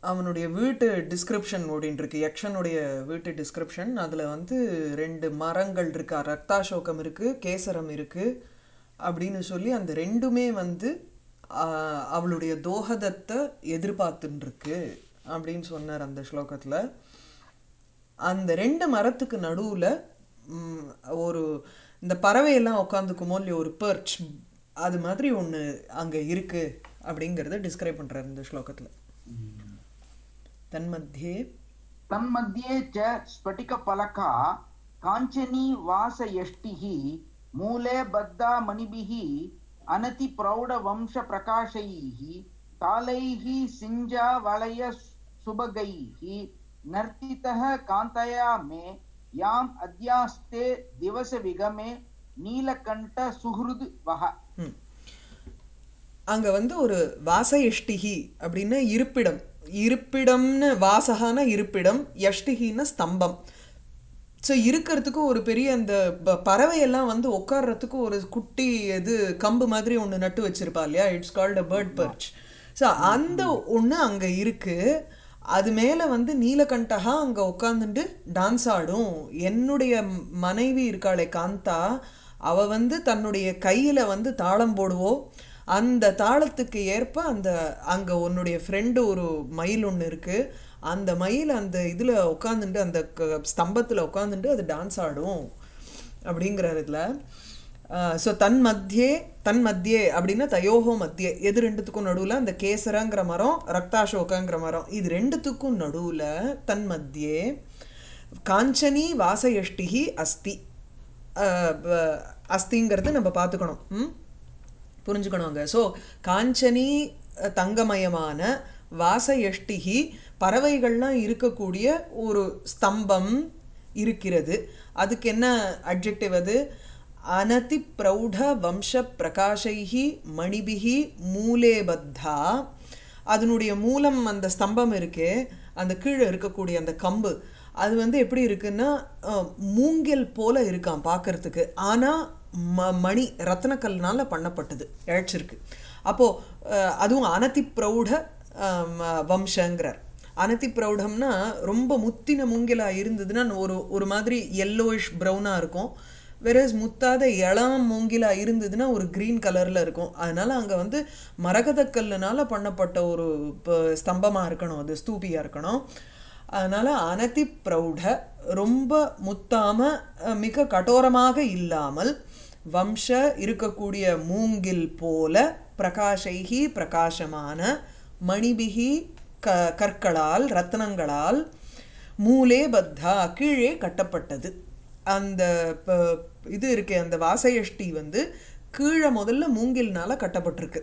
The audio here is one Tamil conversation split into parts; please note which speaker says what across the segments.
Speaker 1: அவனுடைய வீட்டு டிஸ்கிரிப்ஷன் ஓடின்னு இருக்கு யக்ஷனுடைய வீட்டு டிஸ்கிரிப்ஷன் அதில் வந்து ரெண்டு மரங்கள் இருக்கா ரக்தாசோகம் இருக்குது கேசரம் இருக்குது அப்படின்னு சொல்லி அந்த ரெண்டுமே வந்து ஆஹ், அவளுடைய தோஹதத்தை எதிர்பார்த்துன்னு இருக்கு அப்படின்னு சொன்னார் அந்த ஸ்லோகத்தில் அந்த ரெண்டு மரத்துக்கு நடுவில் ஒரு இந்த பறவையெல்லாம் உட்காந்துக்குமோ இல்லையோ ஒரு பெர்ச் அது மாதிரி ஒன்று அங்கே இருக்கு அப்படிங்கிறத டிஸ்கிரைப் பண்ணுறாரு இந்த ஸ்லோகத்தில் தன்மத்தியே
Speaker 2: तन्मध्ये च स्फटिकफलका काञ्चनी वासयष्टिः मूले बद्धा मणिभिः अनतिप्रौढवंशप्रकाशैः तालैः सिञ्जावलयसुभगैः नर्तितः कान्तया मे याम् अद्यास्ते दिवसविगमे नीलकण्ठसुहृद् वः
Speaker 1: ம். அங்க வந்து ஒரு வாசயஷ்டிகி அப்படின்னா இருப்பிடம் இருப்பிடம்னு வாசகான இருப்பிடம் யஷ்டிகின்னா ஸ்தம்பம் ஸோ இருக்கிறதுக்கு ஒரு பெரிய அந்த ப- பறவையெல்லாம் வந்து உட்கார்றதுக்கு ஒரு குட்டி இது கம்பு மாதிரி ஒன்று நட்டு வச்சிருப்பா இல்லையா it's called a bird birch so அந்த ஒன்று அங்கே இருக்கு அது மேலே வந்து நீலகண்டகா அங்கே உட்காந்துட்டு டான்ஸ் ஆடும் என்னுடைய மனைவி இருக்காளே காந்தா அவ வந்து தன்னுடைய கையில் வந்து தாளம் போடுவோம் அந்த தாளத்துக்கு ஏற்ப அந்த அங்கே உன்னுடைய ஃப்ரெண்டு ஒரு மயில் ஒன்று இருக்குது அந்த மயில் அந்த இதில் உட்காந்துட்டு அந்த ஸ்தம்பத்தில் உட்காந்துட்டு அது டான்ஸ் ஆடும் அப்படிங்கிறார் இதில் ஸோ தன் மத்தியே தன் மத்தியே அப்படின்னா தயோகோ மத்தியே எது ரெண்டுத்துக்கும் நடுவில் அந்த கேசரங்கிற மரம் ரக்தாசோகங்கிற மரம் இது ரெண்டுத்துக்கும் நடுவில் தன் மத்தியே காஞ்சனி வாசயஷ்டிகி அஸ்தி அஹ், ப- அஸ்திங்கிறது நம்ம பார்த்துக்கணும் ம் புரிஞ்சுக்கணுங்க ஸோ காஞ்சனி அஹ், தங்கமயமான வாசயஷ்டிகி பறவைகள்லாம் இருக்கக்கூடிய ஒரு ஸ்தம்பம் இருக்கிறது அதுக்கு என்ன அட்ஜெக்டிவ் அது அனதி பிரௌಢ வம்ச பிரகாஷைஹி மணிபிகி மூலே பத்தா அதனுடைய மூலம் அந்த ஸ்தம்பம் இருக்கே அந்த கீழே இருக்கக்கூடிய அந்த கம்பு அது வந்து எப்படி இருக்குன்னா அஹ், மூங்கில் போல இருக்காம் பார்க்கறதுக்கு ஆனால் ம மணி ரத்னக்கல்னால பண்ணப்பட்டது இழைச்சிருக்கு அப்போது அதுவும் அனதி பிரௌಢ அஹ், வம்சங்கிறார் அனதி பிரௌಢம்னா ரொம்ப முத்தின மூங்கிலா இருந்ததுன்னா ஒரு ஒரு மாதிரி எல்லோயிஷ் ப்ரௌனாக இருக்கும் வெரஸ் முத்தாத இளம் மூங்கிலா இருந்ததுன்னா ஒரு க்ரீன் கலரில் இருக்கும் அதனால் அங்கே வந்து மரகதக்கல்லுனால பண்ணப்பட்ட ஒரு ப- ஸ்தம்பமா இருக்கணும் அது ஸ்தூபியாக இருக்கணும் அதனால் அனதி பிரௌಢ ரொம்ப முத்தாம அஹ், மிக கடோரமாக இல்லாமல் வம்ச இருக்கக்கூடிய மூங்கில் போல பிரகாஷைகி பிரகாசமான மணிபிகி க கற்களால் ரத்னங்களால் மூலே பத்தா கீழே கட்டப்பட்டது அந்த ப- இது இருக்கே அந்த வாசயஷ்டி வந்து கீழே முதல்ல மூங்கில்னால கட்டப்பட்டிருக்கு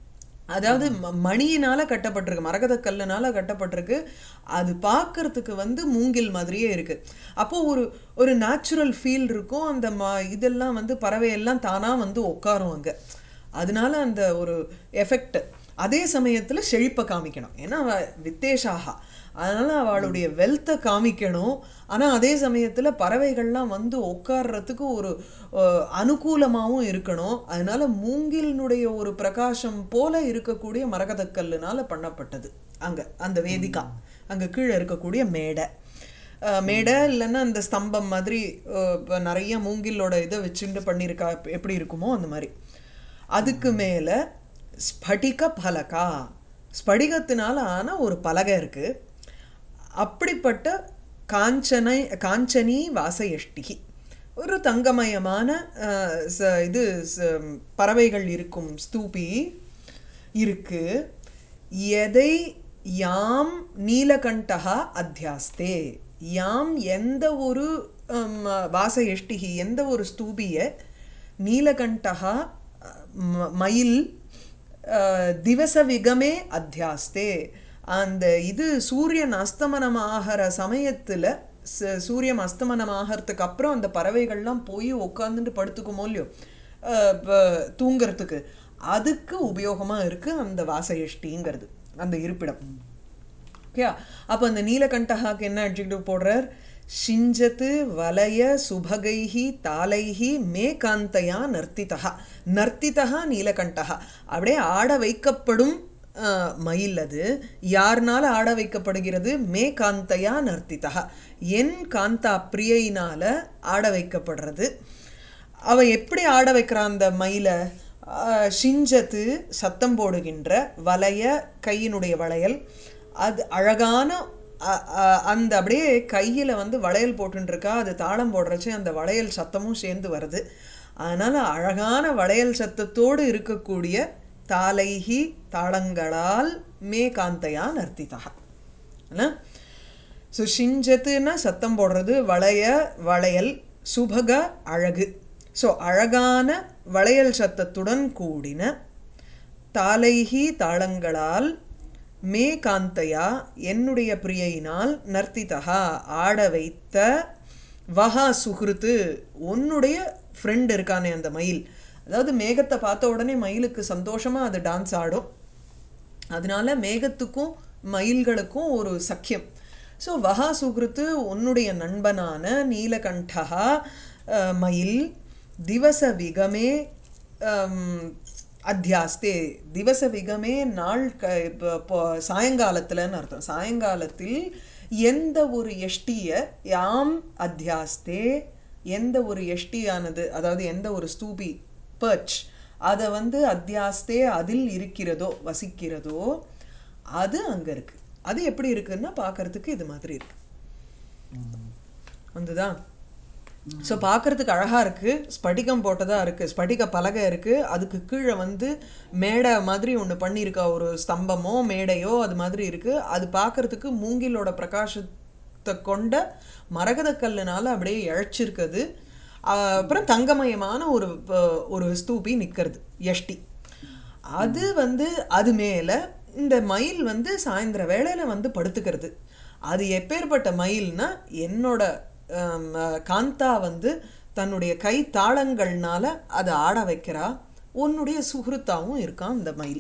Speaker 1: அதாவது ம- மணியினால கட்டப்பட்டிருக்கு மரகத கல்லுனால கட்டப்பட்டிருக்கு அது பார்க்கறதுக்கு வந்து மூங்கில் மாதிரியே இருக்கு அப்போ ஒரு ஒரு நேச்சுரல் ஃபீல் இருக்கும் அந்த ம இதெல்லாம் வந்து பறவையெல்லாம் தானா வந்து உட்காரும் அங்க அதனால அந்த ஒரு எஃபெக்ட் அதே சமயத்துல செழிப்பை காமிக்கணும் ஏன்னா அவ வித்தேஷாகா அதனால அவளுடைய வெல்த்தை காமிக்கணும் ஆனா அதே சமயத்துல பறவைகள்லாம் வந்து உட்கார்றதுக்கு ஒரு அஹ், அனுகூலமாவும் இருக்கணும் அதனால மூங்கிலினுடைய ஒரு பிரகாசம் போல இருக்கக்கூடிய மரகதக்கல்லுனால பண்ணப்பட்டது அங்க அந்த வேதிகா அங்க கீழே இருக்கக்கூடிய மேடை அஹ், மேடை இல்லைன்னா அந்த ஸ்தம்பம் மாதிரி அஹ், இப்ப நிறைய மூங்கிலோட இதை வச்சுட்டு பண்ணியிருக்கா எப்படி இருக்குமோ அந்த மாதிரி அதுக்கு மேலே ஸ்படிக பலகா ஸ்படிகத்தினால ஆன ஒரு பலகை இருக்கு அப்படிப்பட்ட காஞ்சனை காஞ்சனி வாசயஷ்டிகி ஒரு தங்கமயமான அஹ், ச- இது ச- பறவைகள் இருக்கும் ஸ்தூபி இருக்கு எதை யாம் நீலகண்டகா அத்தியாஸ்தே யாம் எந்த ஒரு ஹம், வாசயஷ்டிகி எந்த ஒரு ஸ்தூபியை நீலகண்டகா ம- மயில் அஹ், திவச விகமே அத்தியாஸ்தே அந்த இது சூரியன் அஸ்தமனமாகிற சமயத்தில் சூரியன் அஸ்தமனம் ஆகிறதுக்கு அப்புறம் அந்த பறவைகள்லாம் போய் உட்காந்துட்டு படுத்துக்குமோ இல்லையோ அஹ், ப- தூங்கறதுக்கு அதுக்கு உபயோகமாக இருக்குது அந்த வாசயஷ்டிங்கிறது அந்த இருப்பிடம் ஓகே அப்போ அந்த நீலகண்டகாக்கு என்ன அட்ஜெக்டிவ் போடுறார் சிஞ்சத்து வலய சுபகைஹி தாலைஹி மே காந்தையா நர்த்திதா நர்த்திதா நீலகண்டகா அப்படியே ஆட வைக்கப்படும் அஹ், மயில் அது யார்னால ஆட வைக்கப்படுகிறது மே காந்தையா நர்த்திதா என் காந்தா பிரியையினால ஆட வைக்கப்படுறது அவ எப்படி ஆட வைக்கிறா அந்த மயிலை அஹ், ஷிஞ்சத்து சத்தம் போடுகின்ற வளைய கையினுடைய வளையல் அது அழகான அ- அ- அந்த அப்படியே கையில் வந்து வளையல் போட்டுருக்கா அது தாளம் போடுறச்சு அந்த வளையல் சத்தமும் சேர்ந்து வருது அதனால் அழகான வளையல் சத்தத்தோடு இருக்கக்கூடிய தாலைஹி தாளங்களால் மே காந்தையா நர்த்திதா என்ன ஸோ ஷிஞ்சத்துன்னா சத்தம் போடுறது வளைய வளையல் சுபக அழகு ஸோ அழகான வளையல் சத்தத்துடன் கூடின தாலைஹி தாளங்களால் மே காந்தையா என்னுடைய பிரியையினால் நர்த்திதா ஆட வைத்த வஹா சுகிருத்து உன்னுடைய ஃப்ரெண்ட் இருக்கானே அந்த மயில் அதாவது மேகத்தை பார்த்த உடனே மயிலுக்கு சந்தோஷமாக அது டான்ஸ் ஆடும் அதனால மேகத்துக்கும் மயில்களுக்கும் ஒரு சக்கியம் ஸோ வஹா சுகிருத்து உன்னுடைய நண்பனான நீலகண்டகா அஹ், மயில் திவச விகமே அம், அத்தியாஸ்தே திவச விகமே நாள் க இப்போ இப்போ சாயங்காலத்தில்னு அர்த்தம் சாயங்காலத்தில் எந்த ஒரு எஷ்டிய யாம் அத்தியாஸ்தே எந்த ஒரு எஷ்டியானது அதாவது எந்த ஒரு ஸ்தூபி பர்ச் அதை வந்து அத்தியாஸ்தே அதில் இருக்கிறதோ வசிக்கிறதோ அது அங்கே இருக்கு அது எப்படி இருக்குன்னா பார்க்கறதுக்கு இது மாதிரி இருக்கு வந்துதா ஸோ பார்க்கறதுக்கு அழகாக இருக்குது ஸ்படிகம் போட்டதாக இருக்குது ஸ்படிக பலகை இருக்குது அதுக்கு கீழே வந்து மேடை மாதிரி ஒன்று பண்ணியிருக்கா ஒரு ஸ்தம்பமோ மேடையோ அது மாதிரி இருக்குது அது பார்க்கறதுக்கு மூங்கிலோட பிரகாசத்தை கொண்ட மரகதக்கல்லுனால அப்படியே இழைச்சிருக்குது ஆஹ் அப்புறம் தங்கமயமான ஒரு ப- ஒரு ஸ்தூபி நிற்கிறது யஷ்டி அது வந்து அது மேலே இந்த மயில் வந்து சாயந்தர வேளையில் வந்து படுத்துக்கிறது அது எப்பேற்பட்ட மயில்னா என்னோட ஆம், காந்தா வந்து தன்னுடைய கை தாளங்கள்னால அதை ஆட வைக்கிறா உன்னுடைய சுகிருத்தாவும் இருக்கான் அந்த மயில்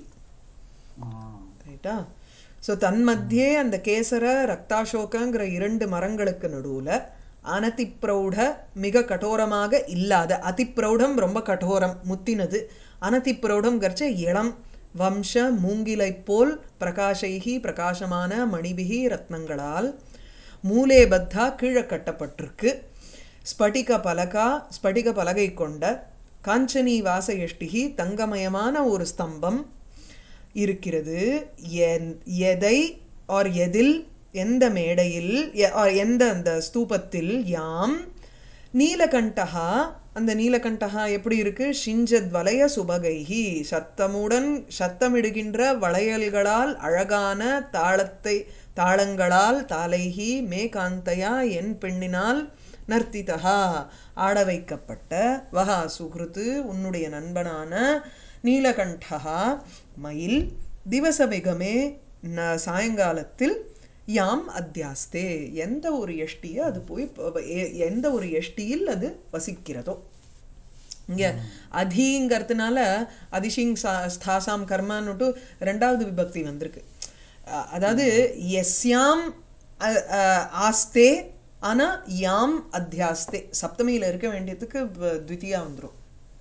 Speaker 1: ரைட்டா ஸோ தன்மத்தியே அந்த கேசர ரக்தாசோகங்கிற இரண்டு மரங்களுக்கு நடுவில் அனதிப்ரௌட மிக கடோரமாக இல்லாத அதிப்ரௌடம் ரொம்ப கடோரம் முத்தினது அனதிப்ரௌடம் கர்ச்ச இளம் வம்ச மூங்கிலைப் போல் பிரகாஷைகி பிரகாசமான மணிபிகி ரத்னங்களால் மூலே பத்தா கீழே கட்டப்பட்டிருக்கு ஸ்படிக பலகா ஸ்படிக பலகை கொண்ட காஞ்சனி வாசயஷ்டிகி தங்கமயமான ஒரு ஸ்தம்பம் இருக்கிறது என்- எதை ஆர் எதில் எந்த மேடையில் எ- or எந்த அந்த ஸ்தூபத்தில் யாம் நீலகண்டகா அந்த நீலகண்டகா எப்படி இருக்கு ஷிஞ்சத் வலய சுபகைஹி சத்தமுடன் சத்தமிடுகின்ற வளையல்களால் அழகான தாளத்தை தாளங்களால் தாளைஹி மே காந்தையா என் பெண்ணினால் நர்த்திதா ஆட வைக்கப்பட்ட வஹா சுகிருத்து உன்னுடைய நண்பனான நீலகண்டகா மயில் திவசமிகமே ந சாயங்காலத்தில் யாம் அத்தியாஸ்தே எந்த ஒரு எஷ்டியை அது போய் ப- எ- எந்த ஒரு எஷ்டியில் அது வசிக்கிறதோ இங்கே அதிங்கிறதுனால அதிஷிங் சா ஸ்தாசாம் கர்மான்னுட்டு ரெண்டாவது விபக்தி வந்திருக்கு அ- அதாவது எஸ்யாம் அ- அ- ஆஸ்தே ஆனால் யாம் அத்தியாஸ்தே சப்தமியில் இருக்க வேண்டியதுக்கு வ- த்விதியா வந்துடும்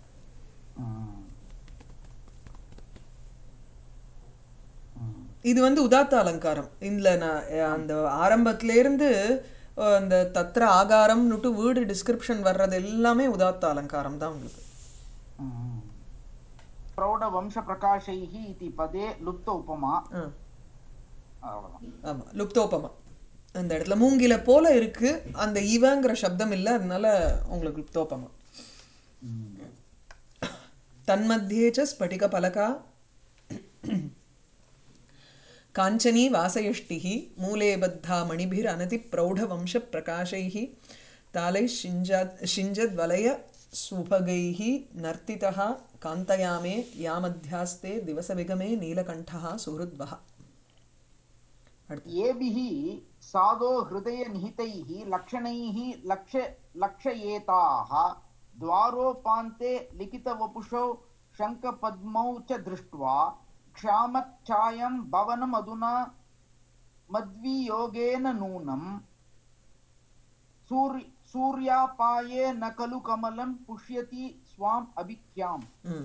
Speaker 1: இது வந்து உதாத்த அலங்காரம் இதில் நான் அஹ், அந்த ஆரம்பத்திலேருந்து அஹ், அந்த தத்ர ஆகாரம்னுட்டு வீடு டிஸ்கிரிப்ஷன் வர்றது எல்லாமே உதாத்த அலங்காரம் தான் உங்களுக்கு
Speaker 2: प्रौढवंशप्रकाशैः इति पदे लुप्त उपमा
Speaker 1: ஆ
Speaker 2: அவ்வளவுதான்.
Speaker 1: ஆமாம் லுப்தோபமா அந்த இடத்துல மூங்கில போல இருக்கு அந்த இவங்கிற சப்தம் இல்லை அதனால உங்களுக்கு லுப்தோபமா तन्मध्ये च स्फटिकपलका काञ्चनी वासयष्टिः मूले बद्धा मणिभिरनतिप्रौढवंशप्रकाशैः तालैः शिञ्जात् शिञ्जद्वलय सुभगैः नर्तितः कान्तयामे यामध्यास्ते दिवसविगमे नीलकण्ठः सुहृद्वः
Speaker 2: येभिः साधो हृदयनिहितैः लक्षणैः लक्ष लक्षयेताः द्वारोपान्ते लिखितवपुषौ शङ्खपद्मौ च दृष्ट्वा क्षामच्छायं भवनमधुना मद्वियोगेन नूनम् सूर्य सूर्यापाये न खलु कमलं पुष्यति स्वाम् अभिख्याम्
Speaker 1: ம்.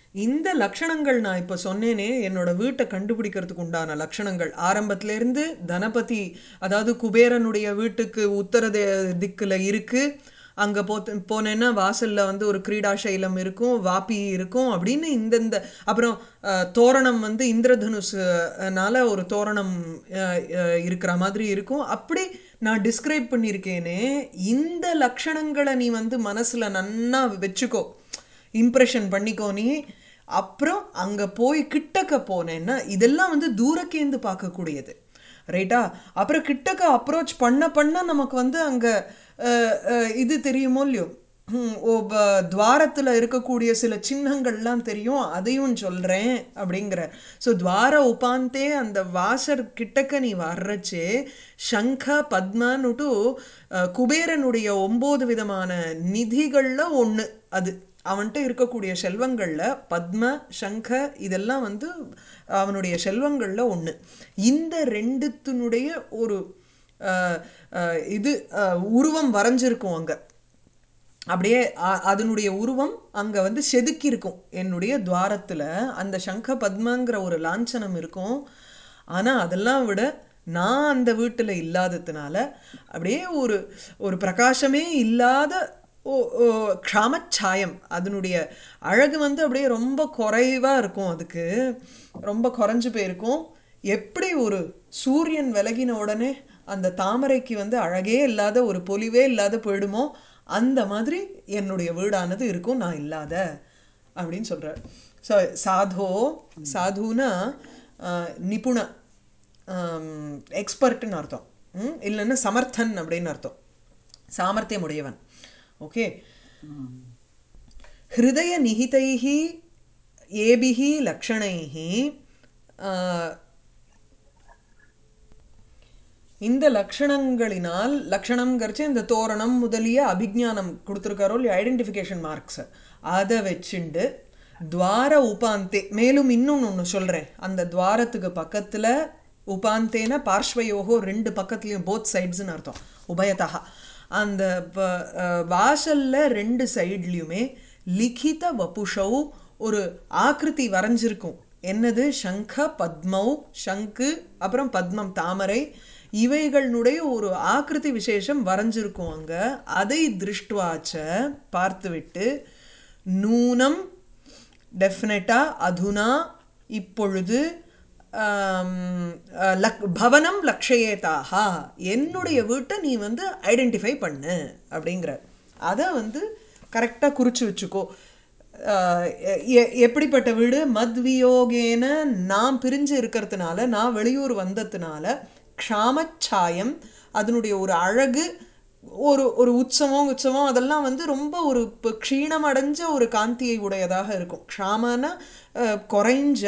Speaker 1: இந்த லக்ஷணங்கள் நான் இப்போ சொன்னேனே என்னோட வீட்டை கண்டுபிடிக்கிறதுக்கு உண்டான லக்ஷணங்கள் ஆரம்பத்திலேருந்து தனபதி அதாவது குபேரனுடைய வீட்டுக்கு உத்தர தே- திக்குல இருக்கு அங்கே போ போனேன்னா வாசலில் வந்து ஒரு கிரீடாசைலம் இருக்கும் வாப்பி இருக்கும் அப்படின்னு இந்தந்த அப்புறம் அஹ், தோரணம் வந்து இந்திரதனுஷ்னால ஒரு தோரணம் அஹ், அஹ், இருக்கிற மாதிரி இருக்கும் அப்படி நான் டிஸ்கிரைப் பண்ணியிருக்கேனே இந்த லக்ஷணங்களை நீ வந்து மனசில் நன்னா வச்சுக்கோ இம்ப்ரெஷன் பண்ணிக்கோ நீ அப்புறம் அங்கே போய் கிட்டக்க போனேன்னா இதெல்லாம் வந்து தூரக்கேந்து பார்க்கக்கூடியது ரைட்டா அப்புறம் கிட்டக்க அப்ரோச் பண்ண பண்ண நமக்கு வந்து அங்கே இது தெரியுமோ இல்லையோ ஹம், ஓ ப- துவாரத்துல இருக்கக்கூடிய சில சின்னங்கள்லாம் தெரியும் அதையும் சொல்கிறேன் அப்படிங்கிற ஸோ துவார உபாந்தே அந்த வாசர் கிட்டக்க நீ வர்றச்சே சங்க பத்மன்னுட்டு அஹ், குபேரனுடைய ஒம்பது விதமான நிதிகளில் ஒன்று அது அவன்கிட்ட இருக்கக்கூடிய செல்வங்களில் பத்ம சங்க இதெல்லாம் வந்து அவனுடைய செல்வங்களில் ஒன்று இந்த ரெண்டுத்தினுடைய ஒரு அஹ், அஹ், இது அஹ், உருவம் வரைஞ்சிருக்கும் அங்கே அப்படியே அ- அதனுடைய உருவம் அங்கே வந்து செதுக்கி இருக்கும் என்னுடைய துவாரத்தில் அந்த சங்க பத்மங்கிற ஒரு லாஞ்சனம் இருக்கும் ஆனால் அதெல்லாம் விட நான் அந்த வீட்டில் இல்லாததுனால அப்படியே ஒரு ஒரு பிரகாசமே இல்லாத ஓ ஓ க்ஷாமச்சாயம் அதனுடைய அழகு வந்து அப்படியே ரொம்ப குறைவாக இருக்கும் அதுக்கு ரொம்ப குறைஞ்சு போயிருக்கும் எப்படி ஒரு சூரியன் விலகின உடனே அந்த தாமரைக்கு வந்து அழகே இல்லாத ஒரு பொலிவே இல்லாத போயிடுமோ அந்த மாதிரி என்னுடைய வீடானது இருக்கும் நான் இல்லாத அப்படின்னு சொல்கிறார் ஸோ சாதோ சாதுனா ஆஹ், நிபுண எக்ஸ்பர்ட்னு அர்த்தம் ம், இல்லைன்னா சமர்த்தன் அப்படின்னு அர்த்தம் சாமர்த்தியம் உடையவன் ஓகே ஹிருதய நிகிதைः ஏபிः லக்ஷணைः ஆஹ், இந்த லக்ஷணங்களினால் லக்ஷணம்ங்கிறச்சு இந்த தோரணம் முதலிய அபிஜானம் கொடுத்துருக்காரோ இல்லையா ஐடென்டிஃபிகேஷன் மார்க்ஸ் அதை வச்சுண்டு துவார உபாந்தே மேலும் இன்னொன்று ஒன்று சொல்கிறேன் அந்த துவாரத்துக்கு பக்கத்தில் உபாந்தேன பார்ஷ்வயோகோ ரெண்டு பக்கத்துலேயும் போத் சைட்ஸ்னு அர்த்தம் உபயதா அந்த ப- அஹ் வாசல்ல ரெண்டு சைட்லேயுமே லிகித வபுஷௌ ஒரு ஆக்கிருதி வரைஞ்சிருக்கும் என்னது சங்க பத்மௌ சங்கு அப்புறம் பத்மம் தாமரை இவைகளுடைய ஒரு ஆக்கிருதி விசேஷம் வரைஞ்சிருக்கும் அங்க அதை திருஷ்டுவாச்ச பார்த்துவிட்டு நூனம் டெஃபினட்டா அதுனா இப்பொழுது ஆம், அஹ், லக் பவனம் லக்ஷயேதாகா என்னுடைய வீட்டை நீ வந்து ஐடென்டிஃபை பண்ணு அப்படிங்கிற அதை வந்து கரெக்டாக குறித்து வச்சுக்கோ அஹ், எ- எ- எப்படிப்பட்ட வீடு மத்வியோகேன நான் பிரிஞ்சு இருக்கிறதுனால நான் வெளியூர் வந்ததுனால க்ஷாமச்சாயம் அதனுடைய ஒரு அழகு ஒரு ஒரு உற்சவம் உற்சவம் அதெல்லாம் வந்து ரொம்ப ஒரு ப- க்ஷீணமடைஞ்ச ஒரு காந்தியை உடையதாக இருக்கும் க்ஷாமான அஹ், குறைஞ்ச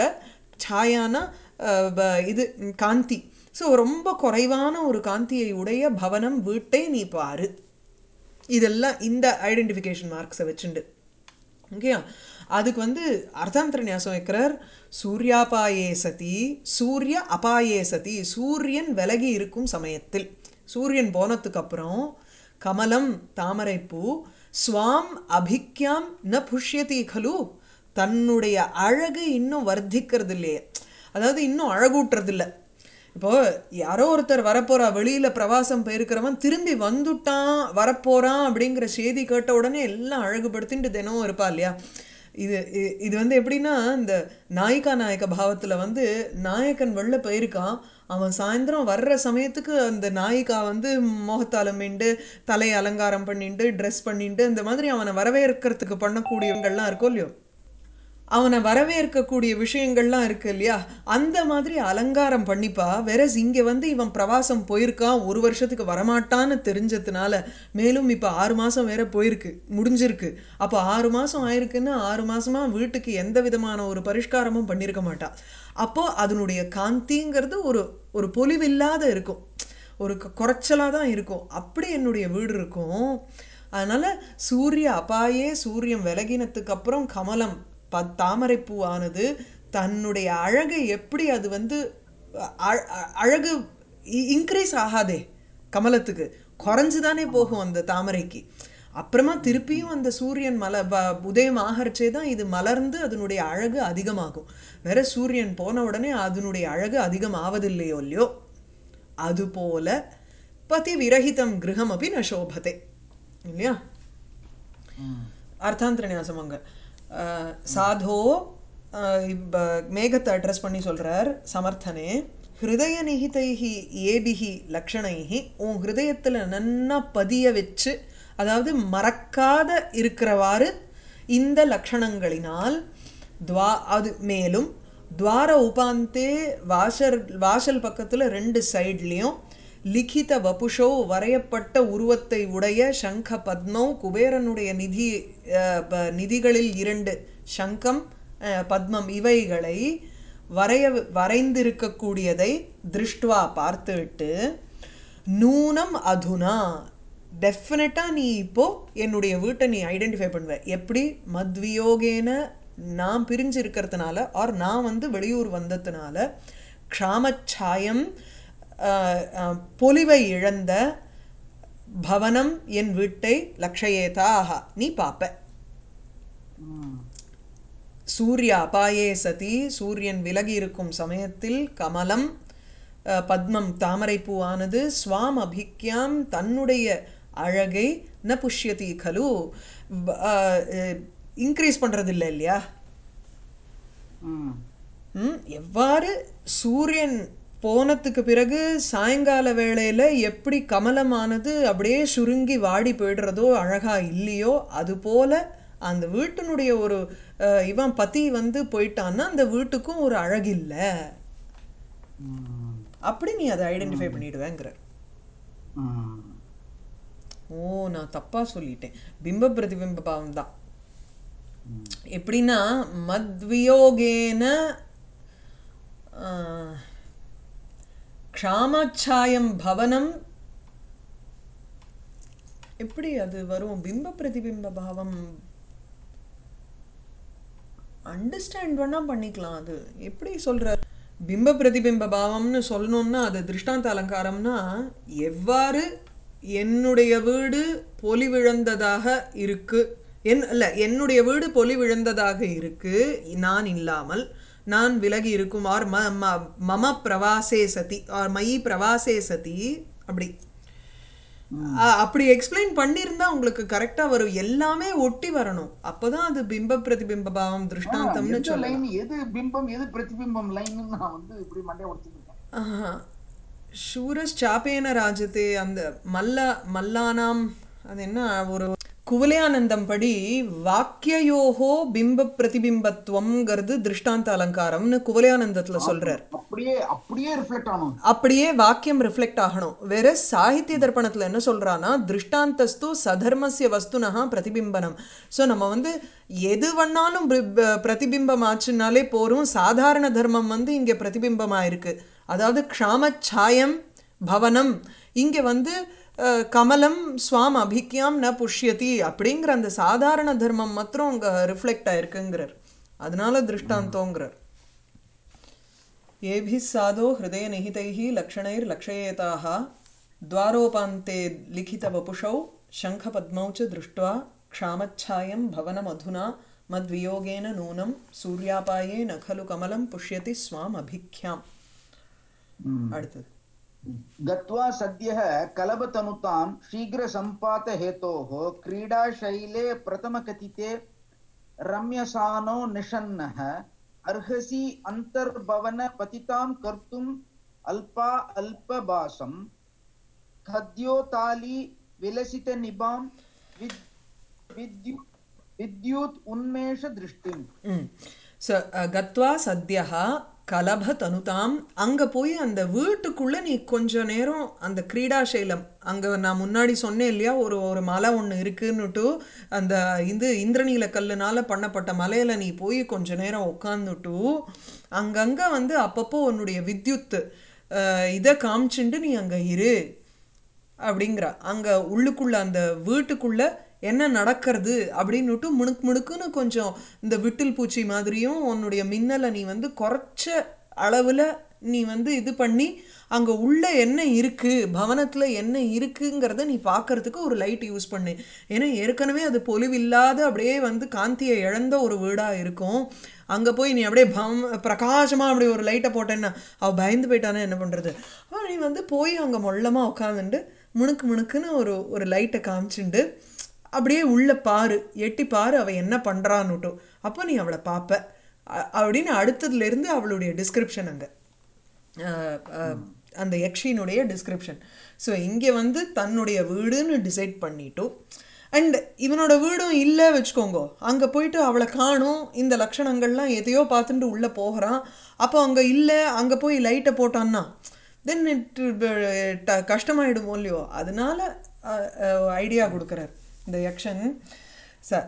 Speaker 1: சாயான அஹ், ப- இது ம், காந்தி ஸோ ரொம்ப குறைவான ஒரு காந்தியை உடைய பவனம் வீட்டை நீ பாரு இதெல்லாம் இந்த ஐடென்டிஃபிகேஷன் மார்க்ஸை வச்சுண்டு ஓகேயா அதுக்கு வந்து அர்த்தாந்தர ஞாசம் வைக்கிறார் சூர்யாபாயே சதி சூரிய அபாயே சதி சூரியன் விலகி இருக்கும் சமயத்தில் சூரியன் போனதுக்கு அப்புறம் கமலம் தாமரைப்பூ ஸ்வாம் அபிக்யாம் ந புஷ்யதி கலு தன்னுடைய அழகு இன்னும் வர்த்திக்கிறது இல்லையே அதாவது இன்னும் அழகூட்டுறது இல்லை இப்போ யாரோ ஒருத்தர் வரப்போறா வெளியில பிரவாசம் போயிருக்கிறவன் திரும்பி வந்துட்டான் வரப்போறான் அப்படிங்கிற செய்தி கேட்ட உடனே எல்லாம் அழகுபடுத்திட்டு தினமும் இருப்பா இல்லையா இது இ- இது வந்து எப்படின்னா இந்த நாயிகா நாயக பாவத்துல வந்து நாயகன் வெளில போயிருக்கான் அவன் சாயந்தரம் வர்ற சமயத்துக்கு அந்த நாயிகா வந்து முகத்தால மீண்டு தலையை அலங்காரம் பண்ணிட்டு ட்ரெஸ் பண்ணிட்டு இந்த மாதிரி அவனை வரவேற்கிறதுக்கு பண்ணக்கூடியவங்கள்லாம் இருக்கும் இல்லையோ அவனை வரவேற்கக்கூடிய விஷயங்கள்லாம் இருக்கு இல்லையா அந்த மாதிரி அலங்காரம் பண்ணிப்பா வெரஸ் இங்கே வந்து இவன் பிரவாசம் போயிருக்கான் ஒரு வருஷத்துக்கு வரமாட்டான்னு தெரிஞ்சதுனால மேலும் இப்போ ஆறு மாதம் வேற போயிருக்கு முடிஞ்சிருக்கு அப்போ ஆறு மாதம் ஆயிருக்குன்னா ஆறு மாசமா வீட்டுக்கு எந்த விதமான ஒரு பரிஷ்காரமும் பண்ணியிருக்க மாட்டா அப்போ அதனுடைய காந்திங்கிறது ஒரு ஒரு பொலிவில்லாத இருக்கும் ஒரு குறைச்சலாக தான் இருக்கும் அப்படி என்னுடைய வீடு இருக்கும் அதனால சூரிய அபாயே சூரியன் விலகினத்துக்கு அப்புறம் கமலம் ப தாமரைப்பூவானது தன்னுடைய அழகை எப்படி அது வந்து அ- அ- அழகு இன்க்ரீஸ் ஆகாதே கமலத்துக்கு குறைஞ்சு தானே போகும் அந்த தாமரைக்கு அப்புறமா திருப்பியும் அந்த சூரியன் மல ப- உதயம் ஆகறச்சே தான் இது மலர்ந்து அதனுடைய அழகு அதிகமாகும் வேற சூரியன் போன உடனே அதனுடைய அழகு அதிகம் ஆவதில்லையோ இல்லையோ அதுபோல பதி விரகிதம் கிரகம் அப்படி ந சோபதே இல்லையா அர்த்தாந்தரநியாசம் அங்க அஹ், சாதோ அஹ், இப்ப மேகத்தை அட்ரஸ் பண்ணி சொல்றார் சமர்த்தனே ஹிருதய நிகிதைஹி ஏபிஹி லக்ஷணைஹி உன் ஹிருதயத்துல நன்னா பதிய வச்சு அதாவது மறக்காத இருக்கிறவாறு இந்த லக்ஷணங்களினால் துவா அது மேலும் துவார உபாந்தே வாசல் வாசல் பக்கத்துல ரெண்டு சைட்லேயும் லிகித வபுஷோ வரையப்பட்ட உருவத்தை உடைய சங்க பத்மௌ குபேரனுடைய நிதி அஹ், ப- நிதிகளில் இரண்டு சங்கம் அஹ், பத்மம் இவைகளை வரைய வரைந்திருக்கக்கூடியதை திருஷ்டுவா பார்த்துவிட்டு நூனம் அதுனா டெஃபினட்டாக நீ இப்போ என்னுடைய வீட்டை நீ ஐடென்டிஃபை பண்ணுவ எப்படி மத்வியோகேன நான் பிரிஞ்சு இருக்கிறதுனால ஆர் நான் வந்து வெளியூர் வந்ததுனால க்ஷாமச்சாயம் அஹ், அஹ், பொலிவை இழந்த பவனம் என் வீட்டை லக்ஷயேதாக நீ பார்ப்ப சூரிய அபாயே சதி சூரியன் விலகி இருக்கும் சமயத்தில் கமலம் அஹ், பத்மம் தாமரைப்பூவானது ஸ்வாம் அபிக்யாம் தன்னுடைய அழகை ந புஷ்யதி கலு இன்க்ரீஸ் பண்ணுறதில்லை இல்லையா ம், எவ்வாறு சூரியன் போனதுக்கு பிறகு சாயங்கால வேளையில எப்படி கமலமானது அப்படியே சுருங்கி வாடி போயிடுறதோ அழகா இல்லையோ அதுபோல அந்த வீட்டினுடைய ஒரு அஹ், இவன் பதி வந்து போயிட்டான்னா அந்த வீட்டுக்கும் ஒரு அழகில்லை அப்படி நீ அதை ஐடென்டிஃபை பண்ணிடுவேங்கிறார் ஓ நான் தப்பா சொல்லிட்டேன் பிம்ப பிரதிபிம்ப பாவம் தான் எப்படின்னா மத்வியோகேன ஆஹ், க்ஷாமச்சாயம் பவனம் எப்படி அது வரும் பிம்ப பிரதிபிம்ப பாவம் அண்டர்ஸ்டாண்ட் வேணா பண்ணிக்கலாம் அது எப்படி சொல்ற பிம்ப பிரதிபிம்ப பாவம்னு சொல்லணும்னா அது திருஷ்டாந்த அலங்காரம்னா எவ்வாறு என்னுடைய வீடு பொலிவிழந்ததாக இருக்கு என் இல்ல என்னுடைய வீடு பொலிவிழந்ததாக இருக்கு நான் இல்லாமல் நான் விலகி இருக்கும் ஆர் ம ம- மம பிரவாசே சதி ஆர் மயி பிரவாசே சதி அப்படி அ- அப்படி எக்ஸ்பிளைன் பண்ணியிருந்தா உங்களுக்கு கரெக்டா வரும் எல்லாமே ஒட்டி வரணும் அப்பதான் அது பிம்ப பிரதிபிம்ப பாவம் திருஷ்டாந்தம்னு
Speaker 2: எந்த
Speaker 1: சொல்லலாம்
Speaker 2: லைன் எது பிம்பம் எது பிரதிபிம்பம் லைன் நான் வந்து இப்படி மண்டைய உடைச்சிருக்கேன்
Speaker 1: ஆஹா. சூரஸ்சாபேன ராஜதே அந்த மல்ல மல்லானாம் அது என்ன ஒரு குவலயானந்தம் படி வாக்கியயோகோ பிம்ப பிரதிபிம்பத்துவம்ங்கிறது திருஷ்டாந்த அலங்காரம்னு குவலயானந்தத்துல சொல்றார்
Speaker 2: அப்படியே அப்படியே ரிஃப்ளெக்ட் ஆகணும்
Speaker 1: அப்படியே வாக்கியம் ரிஃப்ளெக்ட் ஆகணும் வேற சாகித்ய தர்ப்பணத்துல என்ன சொல்றான்னா திருஷ்டாந்தஸ்து சதர்மஸ்ய வஸ்துனஹா பிரதிபிம்பனம் ஸோ நம்ம வந்து எது வேணாலும் பி- ப- பிரதிபிம்பம் ஆச்சுனாலே போரும் சாதாரண தர்மம் வந்து இங்க பிரதிபிம்பமா இருக்கு அதாவது க்ஷாமச்சாயம் பவனம் இங்க வந்து அஹ், கமலம் ஸ்வாம் அபிக்யாம் ந புஷ்யதி அப்படிங்கிற அந்த சாதாரண தர்மம் மாத்திரம் அங்க ரிஃப்ளெக்ட் ஆயிருக்குங்கிறார் அதனால திருஷ்டாந்தோங்கிறார் येभिः साधो हृदयनिहितैः लक्षणैर्लक्षयेताः द्वारोपान्ते लिखितवपुषौ शङ्खपद्मौ च दृष्ट्वा क्षामच्छायं भवनमधुना मद्वियोगेन नूनं सूर्यापाये न खलु कमलं पुष्यति स्वामभिख्याम् அடுத்தது
Speaker 2: गत्वा सद्यः कलबतनुतां शीघ्रसम्पातहेतोः क्रीडाशैले प्रथमकथिते रम्यसानो निषन्नः अर्हसि अन्तर्भवनपतितां कर्तुम् अल्पा अल्पभासं खद्योताली विलसितनिभां विद् विद्यु विद्युत् उन्मेषदृष्टिम्
Speaker 1: ம் ஸோ கத்வா சத்யா கலப தனுதாம் அங்கே போய் அந்த வீட்டுக்குள்ளே நீ கொஞ்ச நேரம் அந்த கிரீடாசைலம் அங்கே நான் முன்னாடி சொன்னேன் இல்லையா ஒரு ஒரு மலை ஒன்று இருக்குன்னுட்டு அந்த இது இந்திரநீல கல்லுனால பண்ணப்பட்ட மலையில் நீ போய் கொஞ்ச நேரம் உட்காந்துட்டு அங்கங்கே வந்து அப்பப்போ உன்னுடைய வித்யுத் அஹ், இதை காமிச்சுண்டு நீ அங்கே இரு அப்படிங்கிறா அங்கே உள்ளுக்குள்ள அந்த வீட்டுக்குள்ள என்ன நடக்கிறது அப்படின்னுட்டு முணுக் முணுக்குன்னு கொஞ்சம் இந்த விட்டில் பூச்சி மாதிரியும் உன்னுடைய மின்னலை நீ வந்து குறைச்ச அளவில் நீ வந்து இது பண்ணி அங்கே உள்ள என்ன இருக்குது பவனத்தில் என்ன இருக்குங்கிறத நீ பார்க்கறதுக்கு ஒரு லைட் யூஸ் பண்ணு ஏன்னா ஏற்கனவே அது பொலிவில்லாத அப்படியே வந்து காந்தியை இழந்த ஒரு வீடாக இருக்கும் அங்கே போய் நீ அப்படியே பம் பிரகாசமாக அப்படி ஒரு லைட்டை போட்டேன்னா அவள் பயந்து போயிட்டானே என்ன பண்ணுறது அவள் நீ வந்து போய் அங்கே மொள்ளமாக உட்காந்துட்டு முணுக்கு முணுக்குன்னு ஒரு ஒரு லைட்டை காமிச்சுண்டு அப்படியே உள்ள பாரு எட்டி பாரு அவள் என்ன பண்ணுறான்னுட்டும் அப்போ நீ அவளை பார்ப்ப அ- அப்படின்னு அடுத்ததுலேருந்து அவளுடைய டிஸ்கிரிப்ஷன் அங்கே அந்த யக்ஷினுடைய டிஸ்கிரிப்ஷன் ஸோ இங்கே வந்து தன்னுடைய வீடுன்னு டிசைட் பண்ணிட்டோம் அண்ட் இவனோட வீடும் இல்லை வச்சுக்கோங்க அங்கே போயிட்டு அவளை காணும் இந்த லட்சணங்கள்லாம் எதையோ பார்த்துட்டு உள்ளே போகிறான் அப்போ அங்கே இல்லை அங்கே போய் லைட்டை போட்டான்னா தென் இட் கஷ்டமாயிடுமோ இல்லையோ அதனால ஐடியா கொடுக்குறார் இந்த யக்ஷன் ச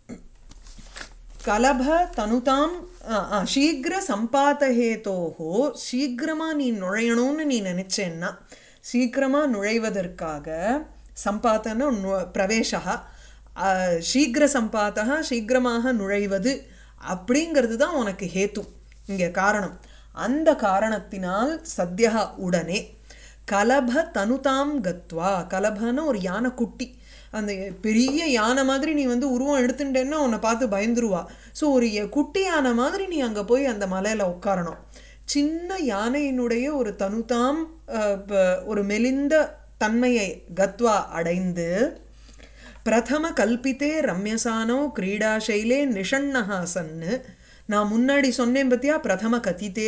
Speaker 1: கலப தனுதாம் ஆ, ஆ, சீக்கிர சம்பாத்தஹேதோஹோ சீக்கிரமாக நீ நுழையணும்னு நீ நினச்சேன்னா சீக்கிரமாக நுழைவதற்காக சம்பாத்தன பிரவேசா சீக்கிர சம்பாத்தா சீக்கிரமாக நுழைவது அப்படிங்கிறது தான் உனக்கு ஹேத்து இங்கே காரணம் அந்த காரணத்தினால் சத்யா உடனே கலப தனுதாம் கத்வா கலபன்னு ஒரு யானை குட்டி அந்த பெரிய யானை மாதிரி நீ வந்து உருவம் எடுத்துட்டேன்னா உன்னை பார்த்து பயந்துருவா ஸோ ஒரு ய- குட்டி யானை மாதிரி நீ அங்கே போய் அந்த மலையில் உட்காரணும் சின்ன யானையினுடைய ஒரு தனுதாம் அஹ், ப- ஒரு மெலிந்த தன்மையை கத்வா அடைந்து பிரதம கல்பித்தே ரம்யசானோ கிரீடாசைலே நிஷண்ணஹா சன்னு நான் முன்னாடி சொன்னேன் பத்தியா பிரதம கதித்தே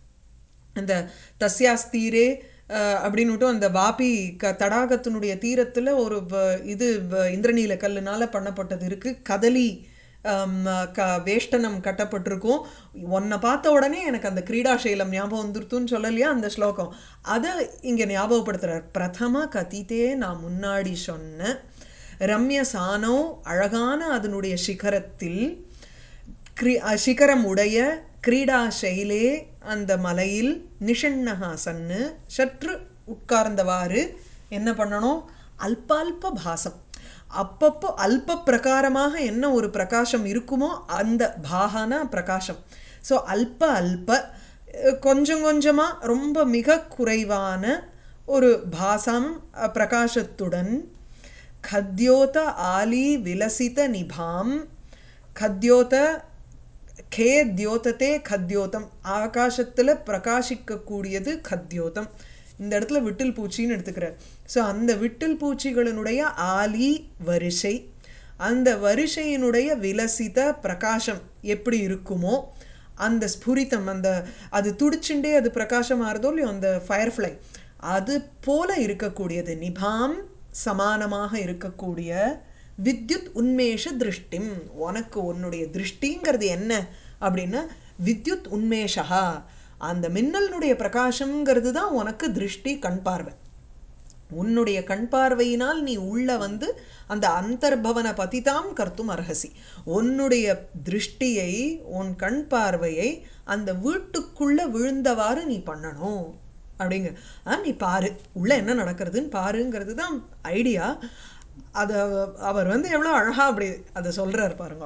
Speaker 1: அந்த தஸ்யாஸ்தீரே அஹ், அப்படின்னுட்டு அந்த வாபி க தடாகத்தினுடைய தீரத்தில் ஒரு வ- இது வ- இந்திரநீல கல்லுனால பண்ணப்பட்டது இருக்கு கதலி ஆம், க வேஷ்டனம் கட்டப்பட்டிருக்கும் உன்னை பார்த்த உடனே எனக்கு அந்த கிரீடாசைலம் ஞாபகம் வந்துருத்துன்னு சொல்லலையா அந்த ஸ்லோகம் அதை இங்கே ஞாபகப்படுத்துறார் பிரதம கதித்தே நான் முன்னாடி சொன்ன ரம்ய சானோ அழகான அதனுடைய சிகரத்தில் கிரி அ, சிகரம் உடைய கிரீடா சைலே அந்த மலையில் நிஷண்ணஹாசன்னு சற்று உட்கார்ந்தவாறு என்ன பண்ணணும் அல்பால்ப பாசம் அப்பப்போ அல்ப பிரகாரமாக என்ன ஒரு பிரகாசம் இருக்குமோ அந்த பாகனா பிரகாசம் ஸோ அல்ப அல்ப அஹ், கொஞ்சம் கொஞ்சமாக ரொம்ப மிக குறைவான ஒரு பாசம் அஹ், பிரகாசத்துடன் கத்யோத ஆலி விலசித நிபாம் கத்யோத கே தியோதத்தே கத்யோதம் ஆகாசத்தில் பிரகாசிக்கக்கூடியது கத்யோதம் இந்த இடத்துல விட்டில் பூச்சின்னு எடுத்துக்கிறார் ஸோ அந்த விட்டில் பூச்சிகளினுடைய ஆலி வரிசை அந்த வரிசையினுடைய விலசித பிரகாசம் எப்படி இருக்குமோ அந்த ஸ்புரித்தம் அந்த அது துடிச்சுண்டே அது பிரகாசம் ஆறுதோ இல்லையோ அந்த ஃபயர்ஃப்ளை அது போல இருக்கக்கூடியது நிபாம் சமானமாக இருக்கக்கூடிய வித்யுத் உன்மேஷ திருஷ்டிம் உனக்கு உன்னுடைய திருஷ்டிங்கிறது என்ன அப்படின்னா வித்யுத் உன்மேஷா அந்த மின்னலினுடைய பிரகாசம்ங்கிறது தான் உனக்கு திருஷ்டி கண் பார்வை உன்னுடைய கண் பார்வையினால் நீ உள்ள வந்து அந்த அந்தர்பவன பதிதாம் கர்த்தும் அர்ஹசி உன்னுடைய திருஷ்டியை உன் கண் பார்வையை அந்த வீட்டுக்குள்ள விழுந்தவாறு நீ பண்ணணும் அப்படிங்க ஆ நீ பாரு உள்ள என்ன நடக்கிறதுன்னு பாருங்கிறது தான் ஐடியா அதை அவர் வந்து எவ்வளோ அழகா அப்படி அதை சொல்றாரு பாருங்க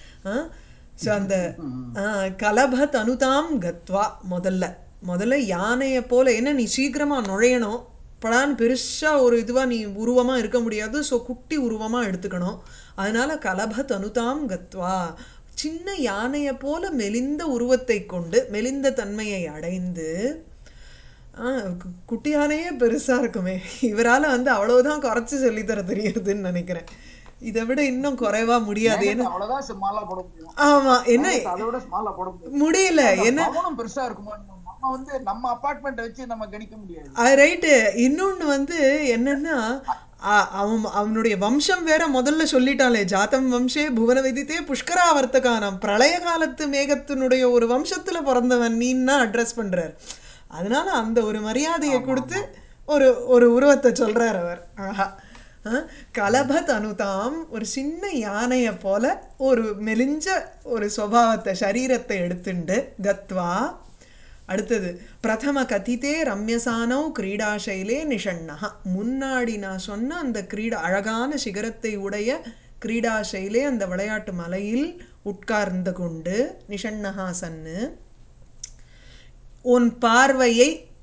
Speaker 1: ஸோ அந்த ஆ, கலப தனுதாம் கத்வா முதல்ல முதல்ல யானையை போல என்ன நீ சீக்கிரமா நுழையணும் படான்னு பெருசாக ஒரு இதுவாக நீ உருவமாக இருக்க முடியாது ஸோ குட்டி உருவமாக எடுத்துக்கணும் அதனால கலப தனுதாம் கத்வா சின்ன யானையை போல மெலிந்த உருவத்தை கொண்டு மெலிந்த தன்மையை அடைந்து ஆ, கு- குட்டி யானையே பெருசாக இருக்குமே இவரால் வந்து அவ்வளவுதான் குறைச்சி சொல்லித்தர தெரியுதுன்னு நினைக்கிறேன் இதை விட இன்னும் குறைவா முடியாது ஏன்னா
Speaker 2: மேகத்தை அவ்வளவுதான் ஸ்மாலா போட முடியும்
Speaker 1: ஆமா என்ன
Speaker 2: மேகத்தை அதை விட ஸ்மாலா போட முடியும்
Speaker 1: முடியல
Speaker 2: அந்த
Speaker 1: என்ன
Speaker 2: பவனம் பெருசா இருக்குமா நம்ம வந்து நம்ம அபார்ட்மெண்ட் வச்சு நம்ம கணிக்க முடியாது
Speaker 1: ரைட்டு இன்னொன்று வந்து என்னன்னா அ- அவன் அவனுடைய வம்சம் வேற முதல்ல சொல்லிட்டாலே ஜாத்தம் வம்சே புவன விதித்தே புஷ்கரா வர்த்தகானம் பிரளய காலத்து மேகத்தினுடைய ஒரு வம்சத்துல பிறந்தவன் நீன்னா அட்ரஸ் பண்றார் அதனால அந்த ஒரு மரியாதையை கொடுத்து ஒரு ஒரு உருவத்தை சொல்றார் அவர் ஆஹா ஆ, கலபத் அனுதாம் ஒரு சின்ன யானையை போல ஒரு மெலிஞ்ச ஒரு சுபாவத்தை சரீரத்தை எடுத்துண்டு கத்வா அடுத்தது பிரதம கதித்தே ரம்யசானோ கிரீடாசைலே நிஷண்ணா முன்னாடி நான் சொன்ன அந்த கிரீடா அழகான சிகரத்தை உடைய கிரீடாசைலே அந்த விளையாட்டு மலையில் உட்கார்ந்து கொண்டு நிஷண்ணஹா சன்னு உன் பார்வையை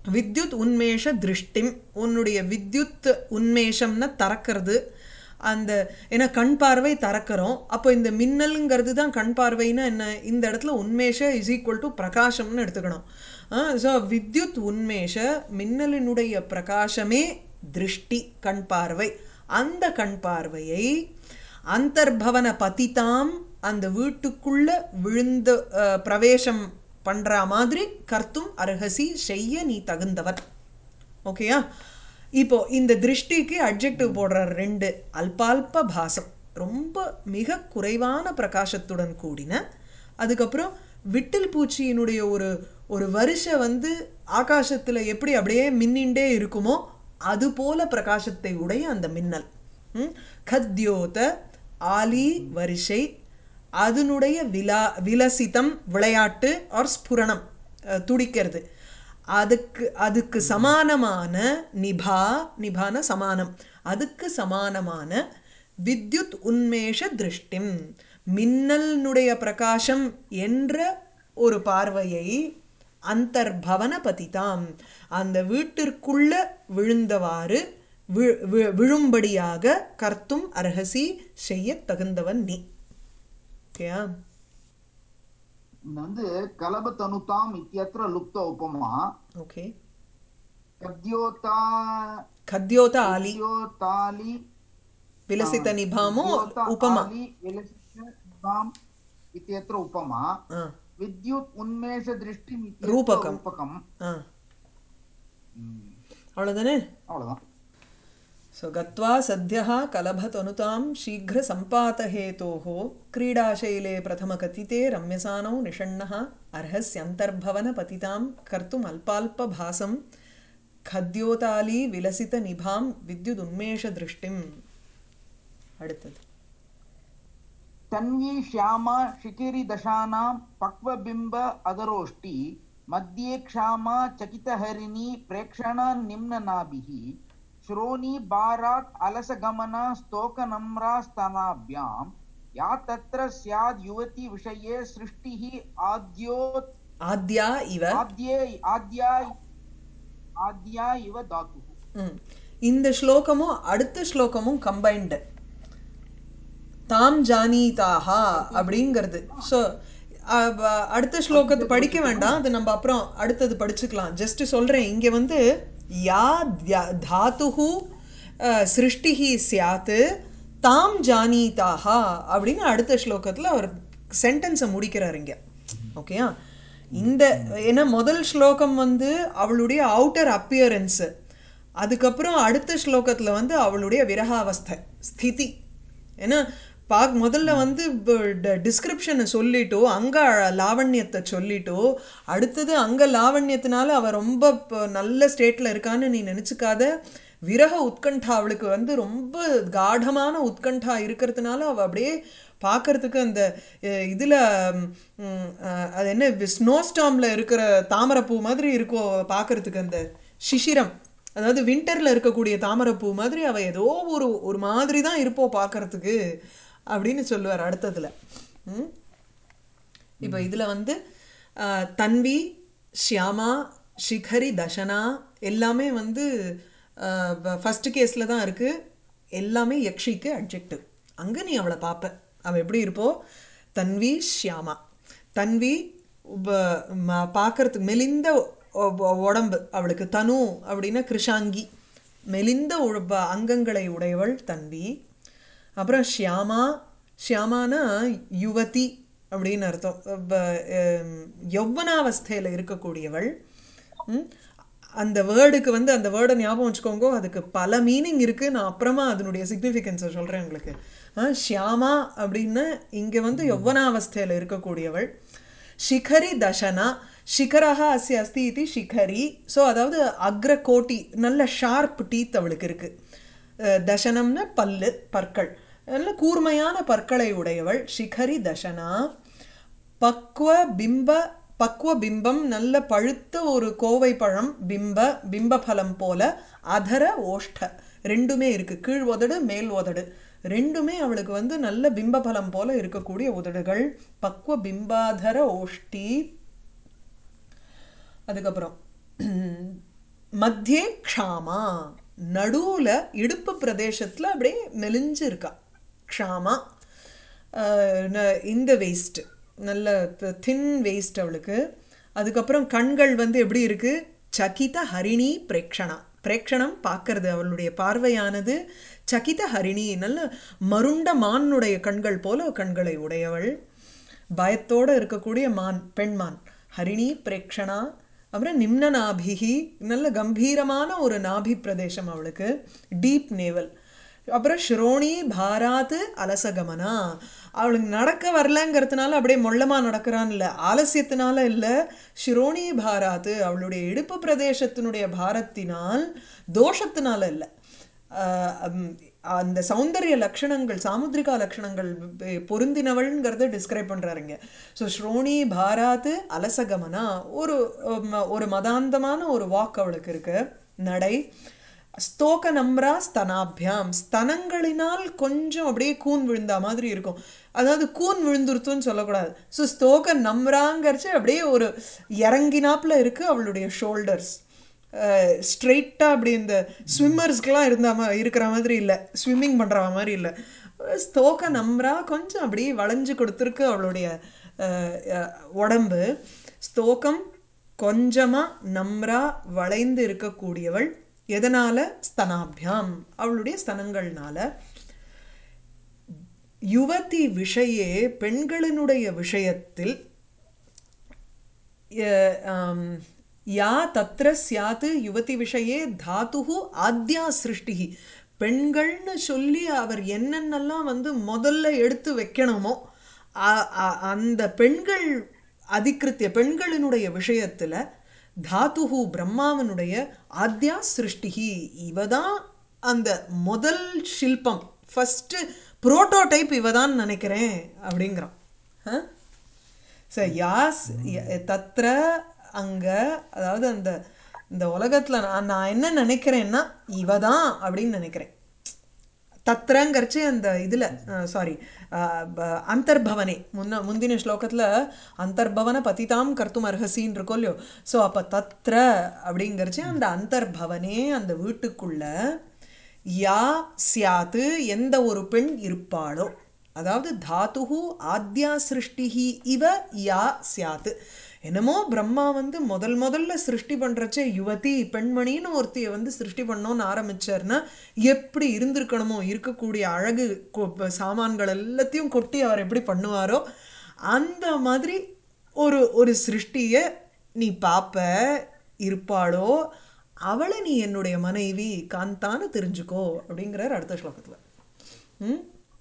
Speaker 1: வித்யுத் உன்மேஷ திருஷ்டிம் உன்னுடைய வித்யுத் உன்மேஷம்னா திறக்கிறது அந்த ஏன்னா கண் பார்வை திறக்கிறோம் அப்போ இந்த மின்னல்ங்கிறது தான் கண் பார்வைன்னா என்ன இந்த இடத்துல உன்மேஷ இஸ் ஈக்குவல் டு பிரகாசம்னு எடுத்துக்கணும் ஸோ வித்யுத் உன்மேஷ மின்னலினுடைய பிரகாசமே திருஷ்டி கண் பார்வை அந்த கண் பார்வையை அந்தர்பவன பதிதாம் அந்த வீட்டுக்குள்ள விழுந்த அஹ், பிரவேசம் பண்ற மாதிரி கர்த்தும் அர்ஹசி செய்ய நீ தகுந்தவர் ஓகேயா இப்போ இந்த திருஷ்டிக்கு அட்ஜெக்டிவ் போடுற ரெண்டு அல்பால்ப பாசம் ரொம்ப மிக குறைவான பிரகாசத்துடன் கூடின அதுக்கப்புறம் விட்டில் பூச்சியினுடைய ஒரு ஒரு வருஷ வந்து ஆகாசத்துல எப்படி அப்படியே மின்னிண்டே இருக்குமோ அது போல பிரகாசத்தை உடைய அந்த மின்னல் ம்? கத்யோத ஆலி வரிசை அதனுடைய விலா விலசிதம் விளையாட்டு ஆர் ஸ்புரணம் அஹ், துடிக்கிறது அதுக்கு அதுக்கு சமானமான நிபா நிபான சமானம் அதுக்கு சமானமான வித்யுத் உன்மேஷ திருஷ்டிம் மின்னல்னுடைய பிரகாசம் என்ற ஒரு பார்வையை அந்தர்பவன பதிதாம் அந்த வீட்டிற்குள்ள விழுந்தவாறு வி- வி- விழும்படியாக கர்த்தும் அர்ஹசி செய்ய தகுந்தவன் நீ ஓகேயா
Speaker 2: இங்க வந்து கலபதனுதாம் இத்தியத்திர லுப்த உபமா
Speaker 1: ஓகே
Speaker 2: கத்யோதா
Speaker 1: கத்யோத ஆலி
Speaker 2: கத்யோதாலி
Speaker 1: விலசித நிபாமோ
Speaker 2: கத்யோதா
Speaker 1: உபமா
Speaker 2: ஆலி விலசித நிபாம் இத்தியத்திர உபமா
Speaker 1: ஆ
Speaker 2: வித்யுத் உன்மேஷ திருஷ்டி
Speaker 1: ரூபகம்.
Speaker 2: ரூபகம்
Speaker 1: ஆ
Speaker 2: ம்,
Speaker 1: அவ்வளோதானே
Speaker 2: அவ்வளவுதான்
Speaker 1: सो गत्वा सद्यः कलभतनुतां शीघ्रसम्पातहेतोः क्रीडाशैले प्रथमकथिते रम्यसानौ निषण्णः अर्हस्यन्तर्भवनपतितां कर्तुम् अल्पाल्पभासं खद्योताली विलसितनिभां विद्युदुन्मेषदृष्टिम् அடுத்தது
Speaker 2: तन्वी श्यामा शिखिरि दशानां पक्वबिम्ब अगरोष्टि मध्ये क्षामा चकितहरिणी प्रेक्षणा निम्ननाभिः श्रोणी बारात् अलसगमना स्तोकनम्रा स्तनाभ्यां या तत्र स्याद् युवती विषये सृष्टिः आद्यो
Speaker 1: ஆத்யா இவ
Speaker 2: आद्ये आद्या आद्या इव धातुः
Speaker 1: ம். இந்த ஸ்லோகமும் அடுத்த ஸ்லோகமும் கம்பைன்டு தாம் ஜானீதாஹா அப்படிங்கிறது ஸோ அடுத்த ஸ்லோகத்தை படிக்க வேண்டாம் அது நம்ம அப்புறம் அடுத்தது படிச்சுக்கலாம் ஜஸ்ட் சொல்கிறேன் இங்கே வந்து யா தியா- தாத்துஹு அஹ், சிருஷ்டிஹி சியாத்து தாம் ஜானீதாஹா அப்படின்னு அடுத்த ஸ்லோகத்தில் அவர் சென்டென்ஸை முடிக்கிறார் இங்கே ஓகேயா இந்த ஏன்னா முதல் ஸ்லோகம் வந்து அவளுடைய அவுட்டர் அப்பியரன்ஸு அதுக்கப்புறம் அடுத்த ஸ்லோகத்தில் வந்து அவளுடைய விரகாவஸ்தை ஸ்திதி ஏன்னா பா முதல்ல வந்து டிஸ்கிரிப்ஷனை சொல்லிட்டோ அங்கே லாவண்யத்தை சொல்லிட்டோ அடுத்தது அங்கே லாவண்யத்தினால அவள் ரொம்ப இப்போ நல்ல ஸ்டேட்டில் இருக்கான்னு நீ நினச்சிக்காத விரக உத்கண்டா அவளுக்கு வந்து ரொம்ப காடமான உத்கண்டா இருக்கிறதுனால அவள் அப்படியே பார்க்கறதுக்கு அந்த இதில் அது என்ன ஸ்னோ ஸ்டாமில் இருக்கிற தாமரைப்பூ மாதிரி இருக்கோ பார்க்கறதுக்கு அந்த சிசிரம் அதாவது வின்டரில் இருக்கக்கூடிய தாமரைப்பூ மாதிரி அவள் ஏதோ ஒரு ஒரு மாதிரி தான் இருப்போம் பார்க்கறதுக்கு அப்படின்னு சொல்லுவார் அடுத்ததில் ம் இப்போ இதில் வந்து ஆஹ், தன்வி ஷியாமா ஷிகரி தஷனா எல்லாமே வந்து ஃபஸ்ட்டு கேஸில் தான் இருக்குது எல்லாமே யக்ஷிக்கு அட்ஜெக்டிவ் அங்கே நீ அவளை பார்ப்ப அவள் எப்படி இருப்போ தன்வி ஷியாமா தன்வி பார்க்கறதுக்கு மெலிந்த ஒ- ஒ- உடம்பு அவளுக்கு தனு அப்படின்னா கிருஷாங்கி மெலிந்த உழ- அங்கங்களை உடையவள் தன்வி அப்புறம் ஷியாமா ஷியாமானா யுவதி அப்படின்னு அர்த்தம் ப- அஹ் யௌவனாவஸ்தையில் இருக்கக்கூடியவள் ம்? அந்த வேர்டுக்கு வந்து அந்த வேர்டை ஞாபகம் வச்சுக்கோங்க அதுக்கு பல மீனிங் இருக்குது நான் அப்புறமா அதனுடைய சிக்னிஃபிகன்ஸை சொல்கிறேன் உங்களுக்கு ஆ, ஷியாமா அப்படின்னு இங்கே வந்து யௌவனாவஸ்தையில் இருக்கக்கூடியவள் ಶಿಖರಿ ದಶನ ಶಿಖರः ಅಸ್ಯ ಅಸ್ತಿ ಇತಿ ಶಿಖರಿ ஸோ அதாவது அக்ரகோட்டி நல்ல ஷார்ப் டீத் அவளுக்கு இருக்கு அஹ் தசனம்னா பல்லு பற்கள் நல்ல கூர்மையான பற்களை உடையவள் ಶಿಖರಿ தசனா பக்வ பிம்ப பக்வ பிம்பம் நல்ல பழுத்த ஒரு கோவை பழம் பிம்ப பிம்ப பலம் போல அதர ஓஷ்ட ரெண்டுமே இருக்கு கீழ் உதடு மேல் உதடு ரெண்டுமே அவளுக்கு வந்து நல்ல பிம்ப பலம் போல இருக்கக்கூடிய உதடுகள் பக்வ பிம்பாதர ஓஷ்டி அதுக்கப்புறம் மத்தியே க்ஷாமா நடுவுல இடுப்பு பிரதேசத்துல அப்படியே மெலிஞ்சு இருக்கா க்ஷாமா அஹ், ந- இந்த வேஸ்ட் நல்ல தின் வேஸ்ட் அவளுக்கு அதுக்கப்புறம் கண்கள் வந்து எப்படி இருக்கு சகித ஹரிணி பிரேக்ஷணா பிரேக்ஷணம் பார்க்கறது அவளுடைய பார்வையானது சகித ஹரிணி நல்ல மருண்ட மானுடைய கண்கள் போல கண்களை உடையவள் பயத்தோட இருக்கக்கூடிய மான் பெண்மான் ஹரிணி பிரேக்ஷணா அப்புறம் நிம்ன நாபிகி நல்ல கம்பீரமான ஒரு நாபி பிரதேசம் அவளுக்கு டீப் நேவல் அப்புறம் ஸ்ரோணி பாராத்து அலசகமனா அவளுக்கு நடக்க வரலங்கிறதுனால அப்படியே மொள்ளமா நடக்கிறான் இல்லை ஆலசியத்தினால இல்லை ஷிரோணி பாராத்து அவளுடைய இடுப்பு பிரதேசத்தினுடைய பாரத்தினால் தோஷத்தினால இல்லை ஆஹ் உம் அந்த சௌந்தரிய லக்ஷணங்கள் சாமுத்ரிகா லக்ஷணங்கள் பெ- பொருந்தினவள்ங்கிறத டிஸ்கிரைப் பண்றாருங்க ஸோ ஸ்ரோணி பாராத்து அலசகமனா ஒரு உம், ஒரு மதாந்தமான ஒரு வாக் அவளுக்கு இருக்கு நடை ஸ்தோக நம்ரா ஸ்தனாபியாம் ஸ்தனங்களினால் கொஞ்சம் அப்படியே கூன் விழுந்தா மாதிரி இருக்கும் அதாவது கூன் விழுந்துருத்துன்னு சொல்லக்கூடாது ஸோ ஸ்தோக நம்ராங்கிறச்சு அப்படியே ஒரு இறங்கினாப்புல இருக்கு அவளுடைய ஷோல்டர்ஸ் ஸ்ட்ரெயிட்டாக அப்படி இந்த ஸ்விம்மர்ஸ்க்கெலாம் இருந்த மா இருக்கிற மாதிரி இல்லை ஸ்விம்மிங் பண்ணுற மாதிரி இல்லை ஸ்தோக்க நம்ரா கொஞ்சம் அப்படியே வளைஞ்சு கொடுத்துருக்கு அவளுடைய அஹ், அஹ், உடம்பு ஸ்தோகம் கொஞ்சமாக நம்ரா வளைந்து இருக்கக்கூடியவள் எதனால ஸ்தனாபியாம் அவளுடைய ஸ்தனங்கள்னால யுவதி விஷயே பெண்களினுடைய விஷயத்தில் ய- ஆம், யா தத்ர சியாத்து யுவதி விஷயே தாத்துஹு ஆத்யா சிருஷ்டிஹி பெண்கள்னு சொல்லி அவர் என்னென்னலாம் வந்து முதல்ல எடுத்து வைக்கணுமோ அ- அ- அந்த பெண்கள் அதிகிருத்திய பெண்களினுடைய விஷயத்துல தாத்துஹு பிரம்மாவனுடைய ஆத்யா சிருஷ்டிஹி இவதான் அந்த முதல் ஷில்பம் ஃபர்ஸ்ட் புரோட்டோடைப் இவதான் நினைக்கிறேன் அப்படிங்கிறான் ஆ? ஸோ யாஸ் ய- தத்ர அங்க அதாவது அந்த இந்த உலகத்துல நான் நான் என்ன நினைக்கிறேன்னா இவ தான் அப்படின்னு நினைக்கிறேன் தத்ரங்கரிச்சு அந்த இதில் சாரி அந்தர்பவனே முன்ன முந்தின ஸ்லோகத்தில் அந்தர்பவன பதிதாம் கர்த்தும் அர்ஹசின்னு இருக்கோ இல்லையோ ஸோ அப்போ தத்ர அப்படிங்கரிச்சு அந்த அந்தர்பவனே அந்த வீட்டுக்குள்ள யா சியாத்து எந்த ஒரு பெண் இருப்பாளோ அதாவது தாத்துஹு ஆத்யா சிருஷ்டிஹி இவ யா சியாத்து என்னமோ பிரம்மா வந்து முதல் முதல்ல சிருஷ்டி பண்றச்சே யுவதி பெண்மணின்னு ஒருத்திய வந்து சிருஷ்டி பண்ணோன்னு ஆரம்பிச்சார்னா எப்படி இருந்திருக்கணுமோ இருக்கக்கூடிய அழகு கொ- சாமான்கள் எல்லாத்தையும் கொட்டி அவர் எப்படி பண்ணுவாரோ அந்த மாதிரி ஒரு ஒரு சிருஷ்டியை நீ பார்ப்ப இருப்பாளோ அவளை நீ என்னுடைய மனைவி காந்தான்னு தெரிஞ்சுக்கோ அப்படிங்கிறார் அடுத்த ஸ்லோகத்துல ம்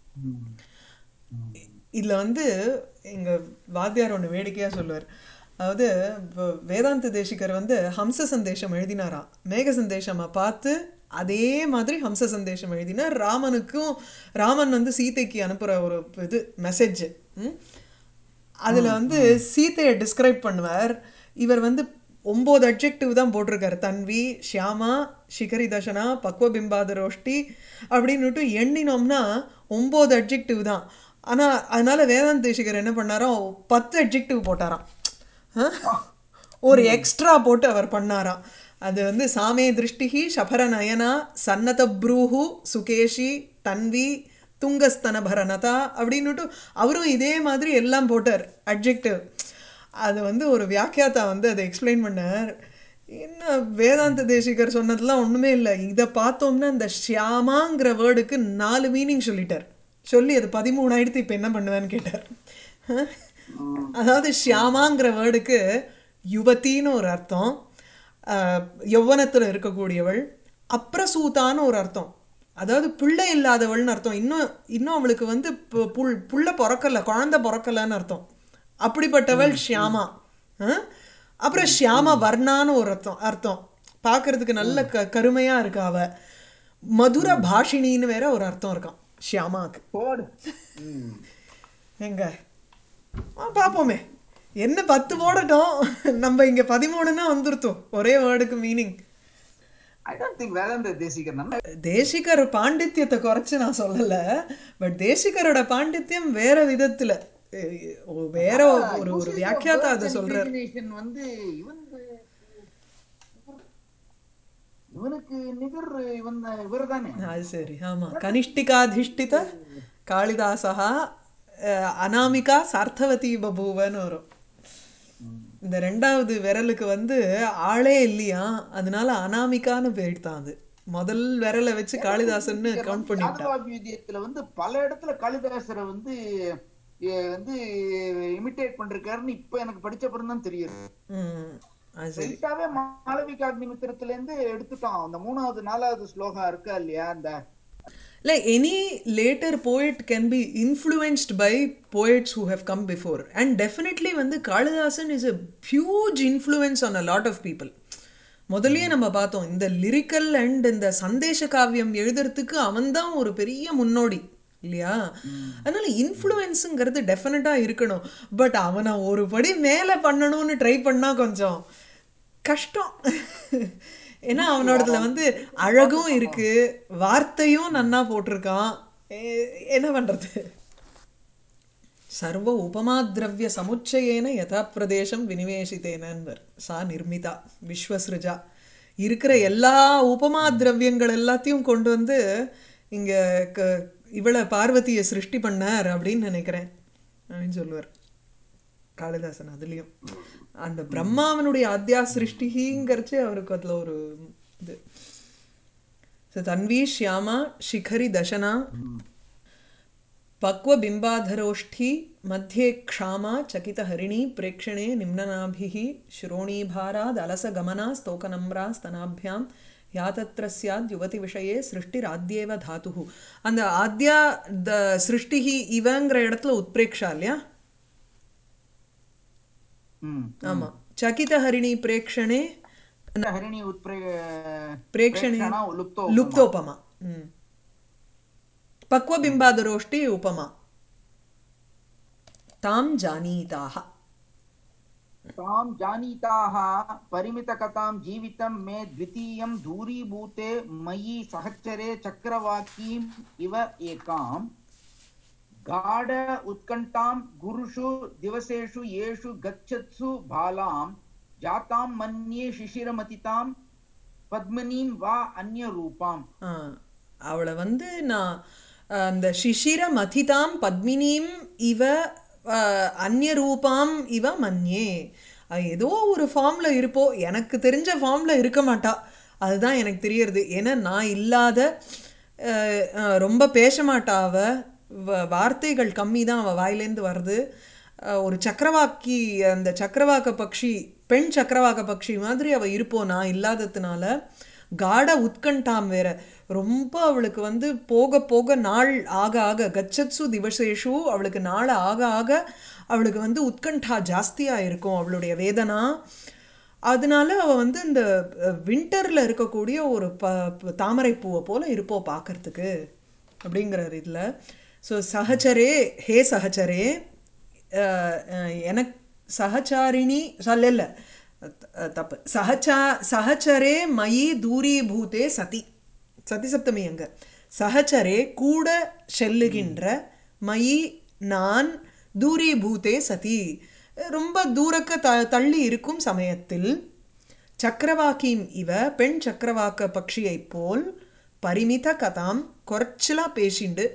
Speaker 1: இதில் வந்து எங்கள் வாத்தியார் ஒன்று வேடிக்கையாக சொல்லுவார் அதாவது இப்போ வேதாந்த தேசிகர் வந்து ஹம்ச சந்தேஷம் எழுதினாராம் மேக சந்தேஷமா பார்த்து அதே மாதிரி ஹம்ச சந்தேஷம் எழுதினார் ராமனுக்கும் ராமன் வந்து சீதைக்கு அனுப்புகிற ஒரு இது மெசேஜ் அதில் வந்து சீதையை டிஸ்கிரைப் பண்ணுவார் இவர் வந்து ஒம்பது அட்ஜெக்டிவ் தான் போட்டிருக்காரு தன்வி ஷியாமா சிகரி தர்ஷனா பக்வபிம்பாதரோஷ்டி அப்படின்னுட்டு எண்ணினோம்னா ஒம்பது அட்ஜெக்டிவ் தான் ஆனால் அதனால வேதாந்த தேசிகர் என்ன பண்ணாராம் பத்து அட்ஜெக்டிவ் போட்டாராம் ஆ? ஒரு எக்ஸ்ட்ரா போட்டு அவர் பண்ணாராம் அது வந்து சாமே திருஷ்டிகி சபர நயனா சன்னத ப்ரூஹு சுகேஷி தன்வி துங்கஸ்தனபரனதா அப்படின்னுட்டு அவரும் இதே மாதிரி எல்லாம் போட்டார் அட்ஜெக்டிவ் அது வந்து ஒரு வியாக்கியாத்தா வந்து அதை எக்ஸ்பிளைன் பண்ணார் என்ன வேதாந்த தேசிகர் சொன்னதெல்லாம் ஒன்றுமே இல்லை இதை பார்த்தோம்னா இந்த ஷியாமாங்கிற வேர்டுக்கு நாலு மீனிங் சொல்லிட்டார் சொல்லி அது பதிமூணாயிரத்து இப்போ என்ன பண்ணுவேன்னு கேட்டார் அதாவது ஷியாமாங்கிற வேர்டுக்கு யுவத்தின்னு ஒரு அர்த்தம் யௌவனத்தில் இருக்கக்கூடியவள் அப்ரசூதான்னு ஒரு அர்த்தம் அதாவது பிள்ளை இல்லாதவள்னு அர்த்தம் இன்னும் இன்னும் அவளுக்கு வந்து பு- புல் புள்ள பிறக்கல குழந்தை பிறக்கலன்னு அர்த்தம் அப்படிப்பட்டவள் ஷியாமா ஆ? அப்புறம் ஷியாம வர்ணான்னு ஒரு அர்த்தம் அர்த்தம் பார்க்கறதுக்கு நல்ல க கருமையாக இருக்கா அவ மதுர பாஷினின்னு வேற ஒரு அர்த்தம் இருக்கான் ஷியாமாக்கு
Speaker 2: போடு ம்.
Speaker 1: எங்க ஆ பார்ப்போமே என்ன பத்து போடட்டும் நம்ம இங்க பதிமூணுன்னா வந்துருத்தோம் ஒரே வேர்டுக்கு மீனிங்
Speaker 2: I don't think வேதாந்த தேசிகர் நம்ம
Speaker 1: தேசிகர் பாண்டித்யத்தை குறைச்சு நான் சொல்லல பட் தேசிகரோட பாண்டித்யம் வேற விதத்துல எ- ஒ- வேற ஒரு ஒரு வியாக்கியாத்தா அதை சொல்றார்
Speaker 2: Imagination வந்து இவன் இவனுக்கு நிகர் இவன் இவர் தானே
Speaker 1: அது சரி ஆமா கனிஷ்டிகாதிஷ்டித காளிதாசா அஹ், அனாமிகா சார்த்தவதி பபூவன்னு வரும் இந்த ரெண்டாவது விரலுக்கு வந்து ஆளே இல்லையா அதனால அனாமிகான்னு போயிட்டான் அது முதல் விரலை வச்சு காளிதாசன்னு கவுண்ட் பண்ணிட்டான்
Speaker 2: யாதவாபியுதயத்துல வந்து பல இடத்துல காளிதாசரை வந்து எ- வந்து இமிட்டேட் பண்றாருன்னு இப்ப எனக்கு படிச்ச அப்புறம் தான் தெரியுது
Speaker 1: ம் அது சரி
Speaker 2: ஸ்ட்ரைட்டாவே மாளவிகாக்னிமித்திரத்துல இருந்து எடுத்துட்டான் அந்த மூணாவது நாலாவது ஸ்லோகம் இருக்கா இல்லையா அந்த
Speaker 1: இல்லை any later poet can be influenced by poets who have come before and definitely வந்து Kalidasan is a huge influence on a lot of people முதல்லயே நம்ம பார்த்தோம் இந்த லிரிக்கல் அண்ட் இந்த சந்தேஷ காவியம் எழுதுறதுக்கு அவன்தான் ஒரு பெரிய முன்னோடி இல்லையா அதனால இன்ஃப்ளூயன்ஸுங்கிறது டெஃபினட்டாக இருக்கணும் பட் அவனை ஒரு படி மேலே பண்ணணும்னு ட்ரை பண்ணா கொஞ்சம் கஷ்டம் ஏன்னா அவனோடதுல வந்து அழகும் இருக்கு வார்த்தையும் நன்னா போட்டிருக்கான் எ- என்ன பண்றது சர்வ உபமாத்ரவிய சமுச்சயேன யதா பிரதேசம் வினிவேசித்தேனர் சா நிர்மிதா விஸ்வஸ்ருஜா இருக்கிற எல்லா உபமா திரவியங்கள் எல்லாத்தையும் கொண்டு வந்து இங்க க இவளை பார்வதியை சிருஷ்டி பண்ணார் அப்படின்னு நினைக்கிறேன் அப்படின்னு சொல்லுவார் காளிதாசன் அதுலேயும் அந்த பிரம்மாவனுடைய ஆத்யா சிருஷ்டிங்கிறச்சு அவருக்கு அதில் ஒரு இது So, தன்வி ஷியாமா शिखरि दशना पक्वबिम्बाधरोष्ठी मध्ये क्षामा चकितहरिणी प्रेक्षणे निम्ननाभिः श्रोणीभारादलसगमना स्तोकनम्रा स्तनाभ्यां या तत्र स्याद् युवतिविषये सृष्टिराद्येव धातुः அந்த ஆத்யா த சிருஷ்டிஹி இவங்கிற இடத்துல உத்பிரேக்ஷா இல்லையா
Speaker 2: ம்.
Speaker 1: ஆமா சகிதஹரிணி பிரேக்ஷணே
Speaker 2: ஹரிணி உத்பிரே
Speaker 1: பிரேக்ஷணே
Speaker 2: பிரேக்ஷணா லுப்தோ
Speaker 1: லுப்தோபமா ம். பக்வபிம்பாதரோஷ்டி உபமா தாம் ஜானீதாக
Speaker 2: तां जानीताः परिमितकथां जीवितं मे द्वितीयं दूरीभूते मयि सहचरे चक्रवाकीम् इव एकां गाढ उत्कण्ठां गुरुषु दिवसेषु येषु गच्छत्सु बालां जातां मन्ये शिशिरमतितां पद्मिनीं वा अन्यरूपाम्
Speaker 1: ஆ, அவளை வந்து நான் ஆ, அந்த சிசிர மதிதாம் பத்மினியும் இவ ஆ, அந்நிய ரூபாம் இவ மன்யே அவ ஏதோ ஒரு ஃபார்ம்ல இருப்போ எனக்கு தெரிஞ்ச ஃபார்ம்ல இருக்க மாட்டா அதுதான் எனக்கு தெரியறது ஏன்னா நான் இல்லாத ஆ, ஆ, ரொம்ப பேச மாட்டா அவ வ- வார்த்தைகள் கம்மி தான் அவள் வாயிலேருந்து வருது அஹ் ஒரு சக்கரவாக்கி அந்த சக்கரவாக்க பக்ஷி பெண் சக்கரவாக்க பக்ஷி மாதிரி அவள் இருப்போ நான் இல்லாததுனால காட உத்கண்டாம் வேற ரொம்ப அவளுக்கு வந்து போக போக நாள் ஆக ஆக கச்சத்சு திவசேஷு அவளுக்கு நாள் ஆக ஆக அவளுக்கு வந்து உத்கண்டா ஜாஸ்தியாக இருக்கும் அவளுடைய வேதனா அதனால அவள் வந்து இந்த வின்டரில் இருக்கக்கூடிய ஒரு ப ப- தாமரைப்பூவை போல இருப்போ பார்க்கறதுக்கு அப்படிங்கிறார் இதில் ஸோ சஹச்சரே ஹே சஹச்சரே அஹ், அஹ், எனக்கு சஹச்சாரிணி சொல்ல இல்லை தப்பு சஹச்சா சஹச்சரே மயி தூரீபூதே சதி சதி சப்தமி அங்க சஹச்சரே கூட செல்லுகின்ற மயி நான் தூரீபூதே சதி ரொம்ப தூரக்க த தள்ளி இருக்கும் சமயத்தில் சக்கரவாக்கியும் இவ பெண் சக்கரவாக்க பக்ஷியைப் போல் பரிமித கதாம் குறைச்சலா பேசிண்டு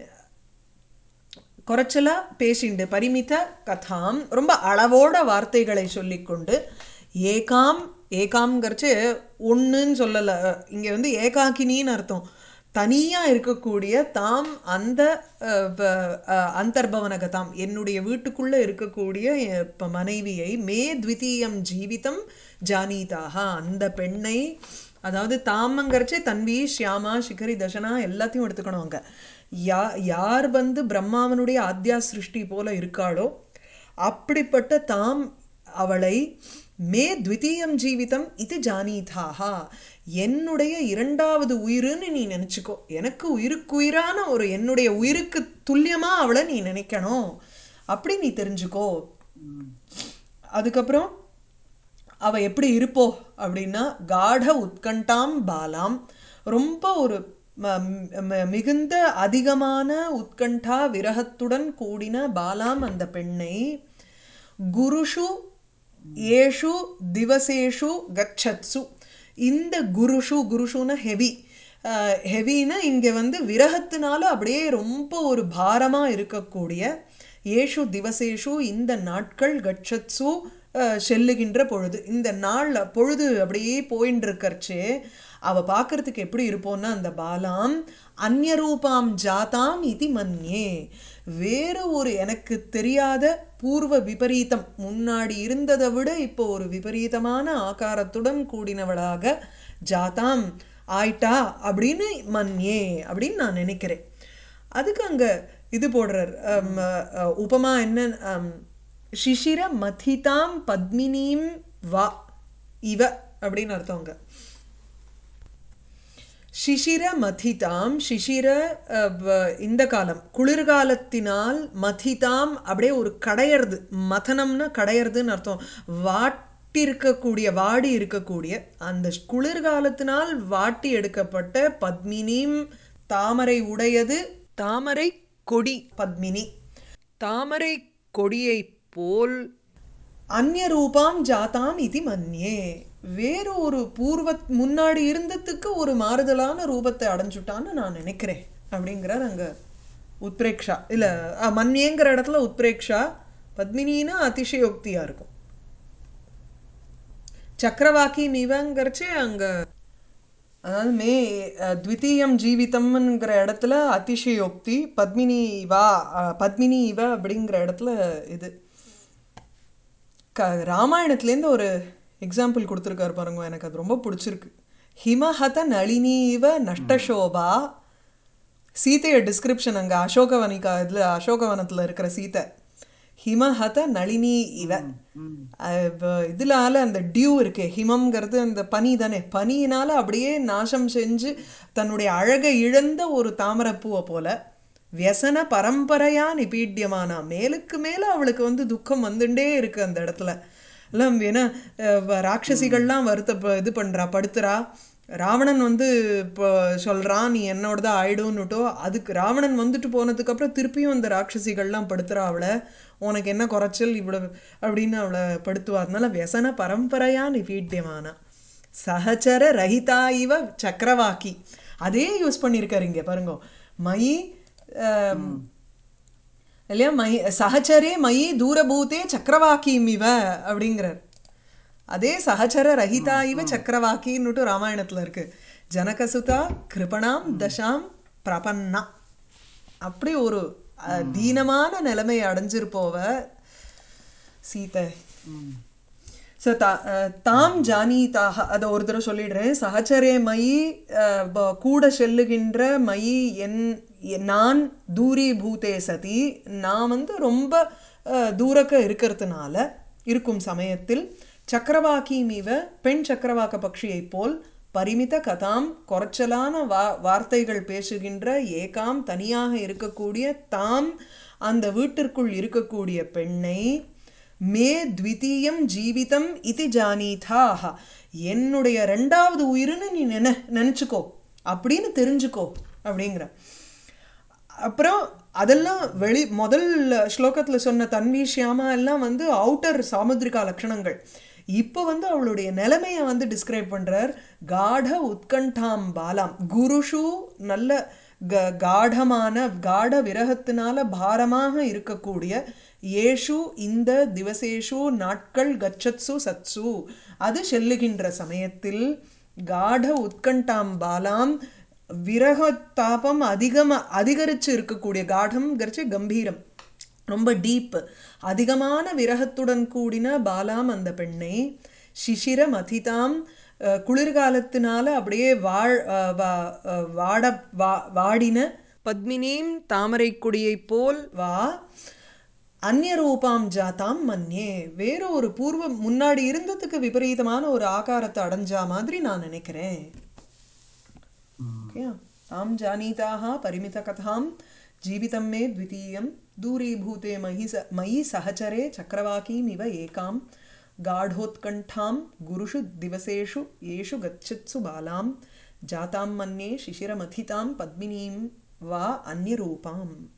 Speaker 1: குறைச்சலா பேசிண்டு பரிமித கதாம் ரொம்ப அளவோட வார்த்தைகளை சொல்லிக்கொண்டு ஏகாம் ஏகாம்ங்கிறச்சு ஒன்றுன்னு சொல்லலை இங்கே வந்து ஏகாக்கினின்னு அர்த்தம் தனியாக இருக்கக்கூடிய தாம் அந்த அஹ், ப- அஹ், அந்தர்பவன கதாம் என்னுடைய வீட்டுக்குள்ளே இருக்கக்கூடிய எ- ப- மனைவியை மே த்விதீயம் ஜீவிதம் ஜானீதாக அந்த பெண்ணை அதாவது தாமங்கிறச்சே தன்வி ஷியாமா சிகரி தசனா எல்லாத்தையும் எடுத்துக்கணும் அங்க யா யார் வந்து பிரம்மாவனுடைய ஆத்யா சிருஷ்டி போல இருக்காளோ அப்படிப்பட்ட தாம் அவளை மே த்விதீயம் ஜீவிதம் இது ஜானீதாகா என்னுடைய இரண்டாவது உயிருன்னு நீ நினச்சிக்கோ எனக்கு உயிருக்குயிரான ஒரு என்னுடைய உயிருக்கு துல்லியமா அவளை நீ நினைக்கணும் அப்படி நீ தெரிஞ்சுக்கோ அதுக்கப்புறம் அவ எப்படி இருப்போ அப்படின்னா காட உத்கண்டாம் பாலாம் ரொம்ப ஒரு ம- ம- மிகுந்த அதிகமான உத்கண்டா விரகத்துடன் கூடின பாலாம் அந்த பெண்ணை குருஷு ஏஷு திவசேஷு கச்சத்சு இந்த குருஷு குருஷுன ஹெவி ஹெவினா இங்கே வந்து விரகத்தினால அப்படியே ரொம்ப ஒரு பாரமாக இருக்கக்கூடிய ஏஷு திவசேஷு இந்த நாட்கள் கட்சத்சு அஹ், செல்லுகின்ற பொழுது இந்த நாள்ல பொழுது அப்படியே போயின்னு இருக்கறச்சே அவ பார்க்கறதுக்கு எப்படி இருப்போம்னா அந்த பாலாம் அந்யரூபாம் ஜாதாம் இதி மன்யே வேறு ஒரு எனக்கு தெரியாத பூர்வ விபரீதம் முன்னாடி இருந்ததை விட இப்போ ஒரு விபரீதமான ஆகாரத்துடன் கூடினவளாக ஜாதாம் ஆயிட்டா அப்படின்னு மன்யே அப்படின்னு நான் நினைக்கிறேன் அதுக்கு அங்க இது போடுறார் அம், அ, உபமா என்ன அம், சிசிர மதிதாம் பத்மினீம் வா இவ அப்படின்னு அர்த்தம் அங்க சிசிர மதிதாம் சிசிர அஹ், வ- இந்த காலம் குளிர்காலத்தினால் மதிதாம் அப்படியே ஒரு கடையறது மதனம்னா கடையறதுன்னு அர்த்தம் வாட்டி இருக்கக்கூடிய வாடி இருக்கக்கூடிய அந்த குளிர்காலத்தினால் வாட்டி எடுக்கப்பட்ட பத்மினிம் தாமரை உடையது தாமரை கொடி பத்மினி தாமரை கொடியைப் போல் அந்யரூபாம் ஜாதாம் இது மன்யே வேறு ஒரு பூர்வ முன்னாடி இருந்ததுக்கு ஒரு மாறுதலான ரூபத்தை அடைஞ்சுட்டான்னு நான் நினைக்கிறேன் அப்படிங்கிறார் அங்க உத்பிரேக்ஷா இல்ல அஹ், மன்யேங்கிற இடத்துல உத்பிரேக்ஷா பத்மினின்னா அதிசயோக்தியா இருக்கும் சக்கரவாக்கி மீவங்கிறச்சே அங்க அதாவது மே அஹ், த்விதீயம் ஜீவிதம்ங்கிற இடத்துல அதிசயோக்தி பத்மினி வா அஹ், பத்மினி இவ அப்படிங்கிற இடத்துல இது க ராமாயணத்துலேருந்து ஒரு எக்ஸாம்பிள் கொடுத்துருக்காரு பாருங்க எனக்கு அது ரொம்ப பிடிச்சிருக்கு ஹிமஹத நளினி இவ நஷ்டசோபா சீதைய டிஸ்கிரிப்ஷன் அங்கே அசோகவனிகா இதில் அசோகவனத்தில் இருக்கிற சீதை ஹிமஹத நளினி இவ அஹ் வ- இதனால அந்த டியூ இருக்கே ஹிமம்ங்கிறது அந்த பனி தானே பனியினால அப்படியே நாசம் செஞ்சு தன்னுடைய அழகை இழந்த ஒரு தாமரைப்பூவை போல வியசன பரம்பரையா நிபீட்யமானா மேலுக்கு மேலே அவளுக்கு வந்து துக்கம் வந்துட்டே இருக்கு அந்த இடத்துல எல்லாம் ஏன்னா அஹ் வ- ராட்சசிகள்லாம் வருத்த இது பண்றா படுத்துறா ராவணன் வந்து இப்போ சொல்றான் நீ என்னோட தான் ஆயிடும்னுட்டோ அதுக்கு ராவணன் வந்துட்டு போனதுக்கு அப்புறம் திருப்பியும் அந்த ராட்சசிகள்லாம் படுத்துறா அவளை உனக்கு என்ன குறைச்சல் இவ்வளவு அப்படின்னு அவளை படுத்துவா அதனால வியசன பரம்பரையா நிபீட்யமானா சஹச்சர ரஹிதா இவ சக்கரவாக்கி அதே யூஸ் பண்ணியிருக்காரு இங்க பாருங்க மயி ஆம், இல்லையா மயி சஹச்சரே மயி தூரபூதே சக்கரவாக்கிம் இவ அப்படிங்கிறார் அதே சஹச்சர ரஹிதா இவ சக்கரவாக்கின்னுட்டு ராமாயணத்துல இருக்கு ஜனகசுதா கிருபணாம் தசாம் பிரபன்னா அப்படி ஒரு அஹ், தீனமான நிலைமையை அடைஞ்சிருப்போவ சீதை ஸோ தா அஹ், தாம் ஜானீதாக அதை ஒரு தடவை சொல்லிடுறேன் சகச்சரே மயி அஹ், ப- கூட செல்லுகின்ற மயி என் என் நான் தூரி பூதே சதி நான் வந்து ரொம்ப அஹ், தூரக்க இருக்கிறதுனால இருக்கும் சமயத்தில் சக்கரவாக்கிமிவ பெண் சக்கரவாக்க பக்ஷியைப் போல் பரிமித கதாம் குறைச்சலான வா வார்த்தைகள் பேசுகின்ற ஏகாம் தனியாக இருக்கக்கூடிய தாம் அந்த வீட்டிற்குள் இருக்கக்கூடிய பெண்ணை மே த்விதீயம் ஜீவிதம் இது ஜானீதாக என்னுடைய ரெண்டாவது உயிர்னு நீ நினை நினச்சிக்கோ அப்படின்னு தெரிஞ்சுக்கோ அப்படிங்கிற அப்புறம் அதெல்லாம் வெளி முதல் ஸ்லோகத்தில் சொன்ன தன்வி ஷியாமா எல்லாம் வந்து அவுட்டர் சாமுத்ரிகா லக்ஷணங்கள் இப்போ வந்து அவளுடைய நிலைமையை வந்து டிஸ்கிரைப் பண்றார் காட உத்கண்டாம் பாலாம் குருஷு நல்ல க காடமான காட விரகத்தினால பாரமாக இருக்கக்கூடிய ஏஷு இந்த திவசேஷு நாட்கள் கச்சத்சு சத்சு அது செல்லுகின்ற சமயத்தில் காட உத்கண்டாம் பாலாம் விரக தாபம் அதிகம் அதிகரிச்சு இருக்கக்கூடிய காடம் கரிச்சு கம்பீரம் ரொம்ப டீப் அதிகமான விரகத்துடன் கூடின பாலாம் அந்த பெண்ணை சிசிர மதிதாம் அஹ், குளிர்காலத்தினால அப்படியே வாழ் அஹ், வா- அஹ், வாட வா வாடின பத்மினீம் தாமரை கொடியைப் போல் வா அந்நியரூபாம் ஜாதாம் மன்யே வேறு ஒரு பூர்வ முன்னாடி இருந்ததுக்கு விபரீதமான ஒரு ஆகாரத்தை அடைஞ்சா மாதிரி நான் நினைக்கிறேன் ஓகே तां जानीताः परिमितकथां जीवितं मे द्वितीयं दूरीभूते मयि स मयि सहचरे चक्रवाकीमिव एकां गाढोत्कण्ठां गुरुषु दिवसेषु येषु गच्छत्सु बालां जातां मन्ये शिशिरमथितां पद्मिनीं वा अन्यरूपाम्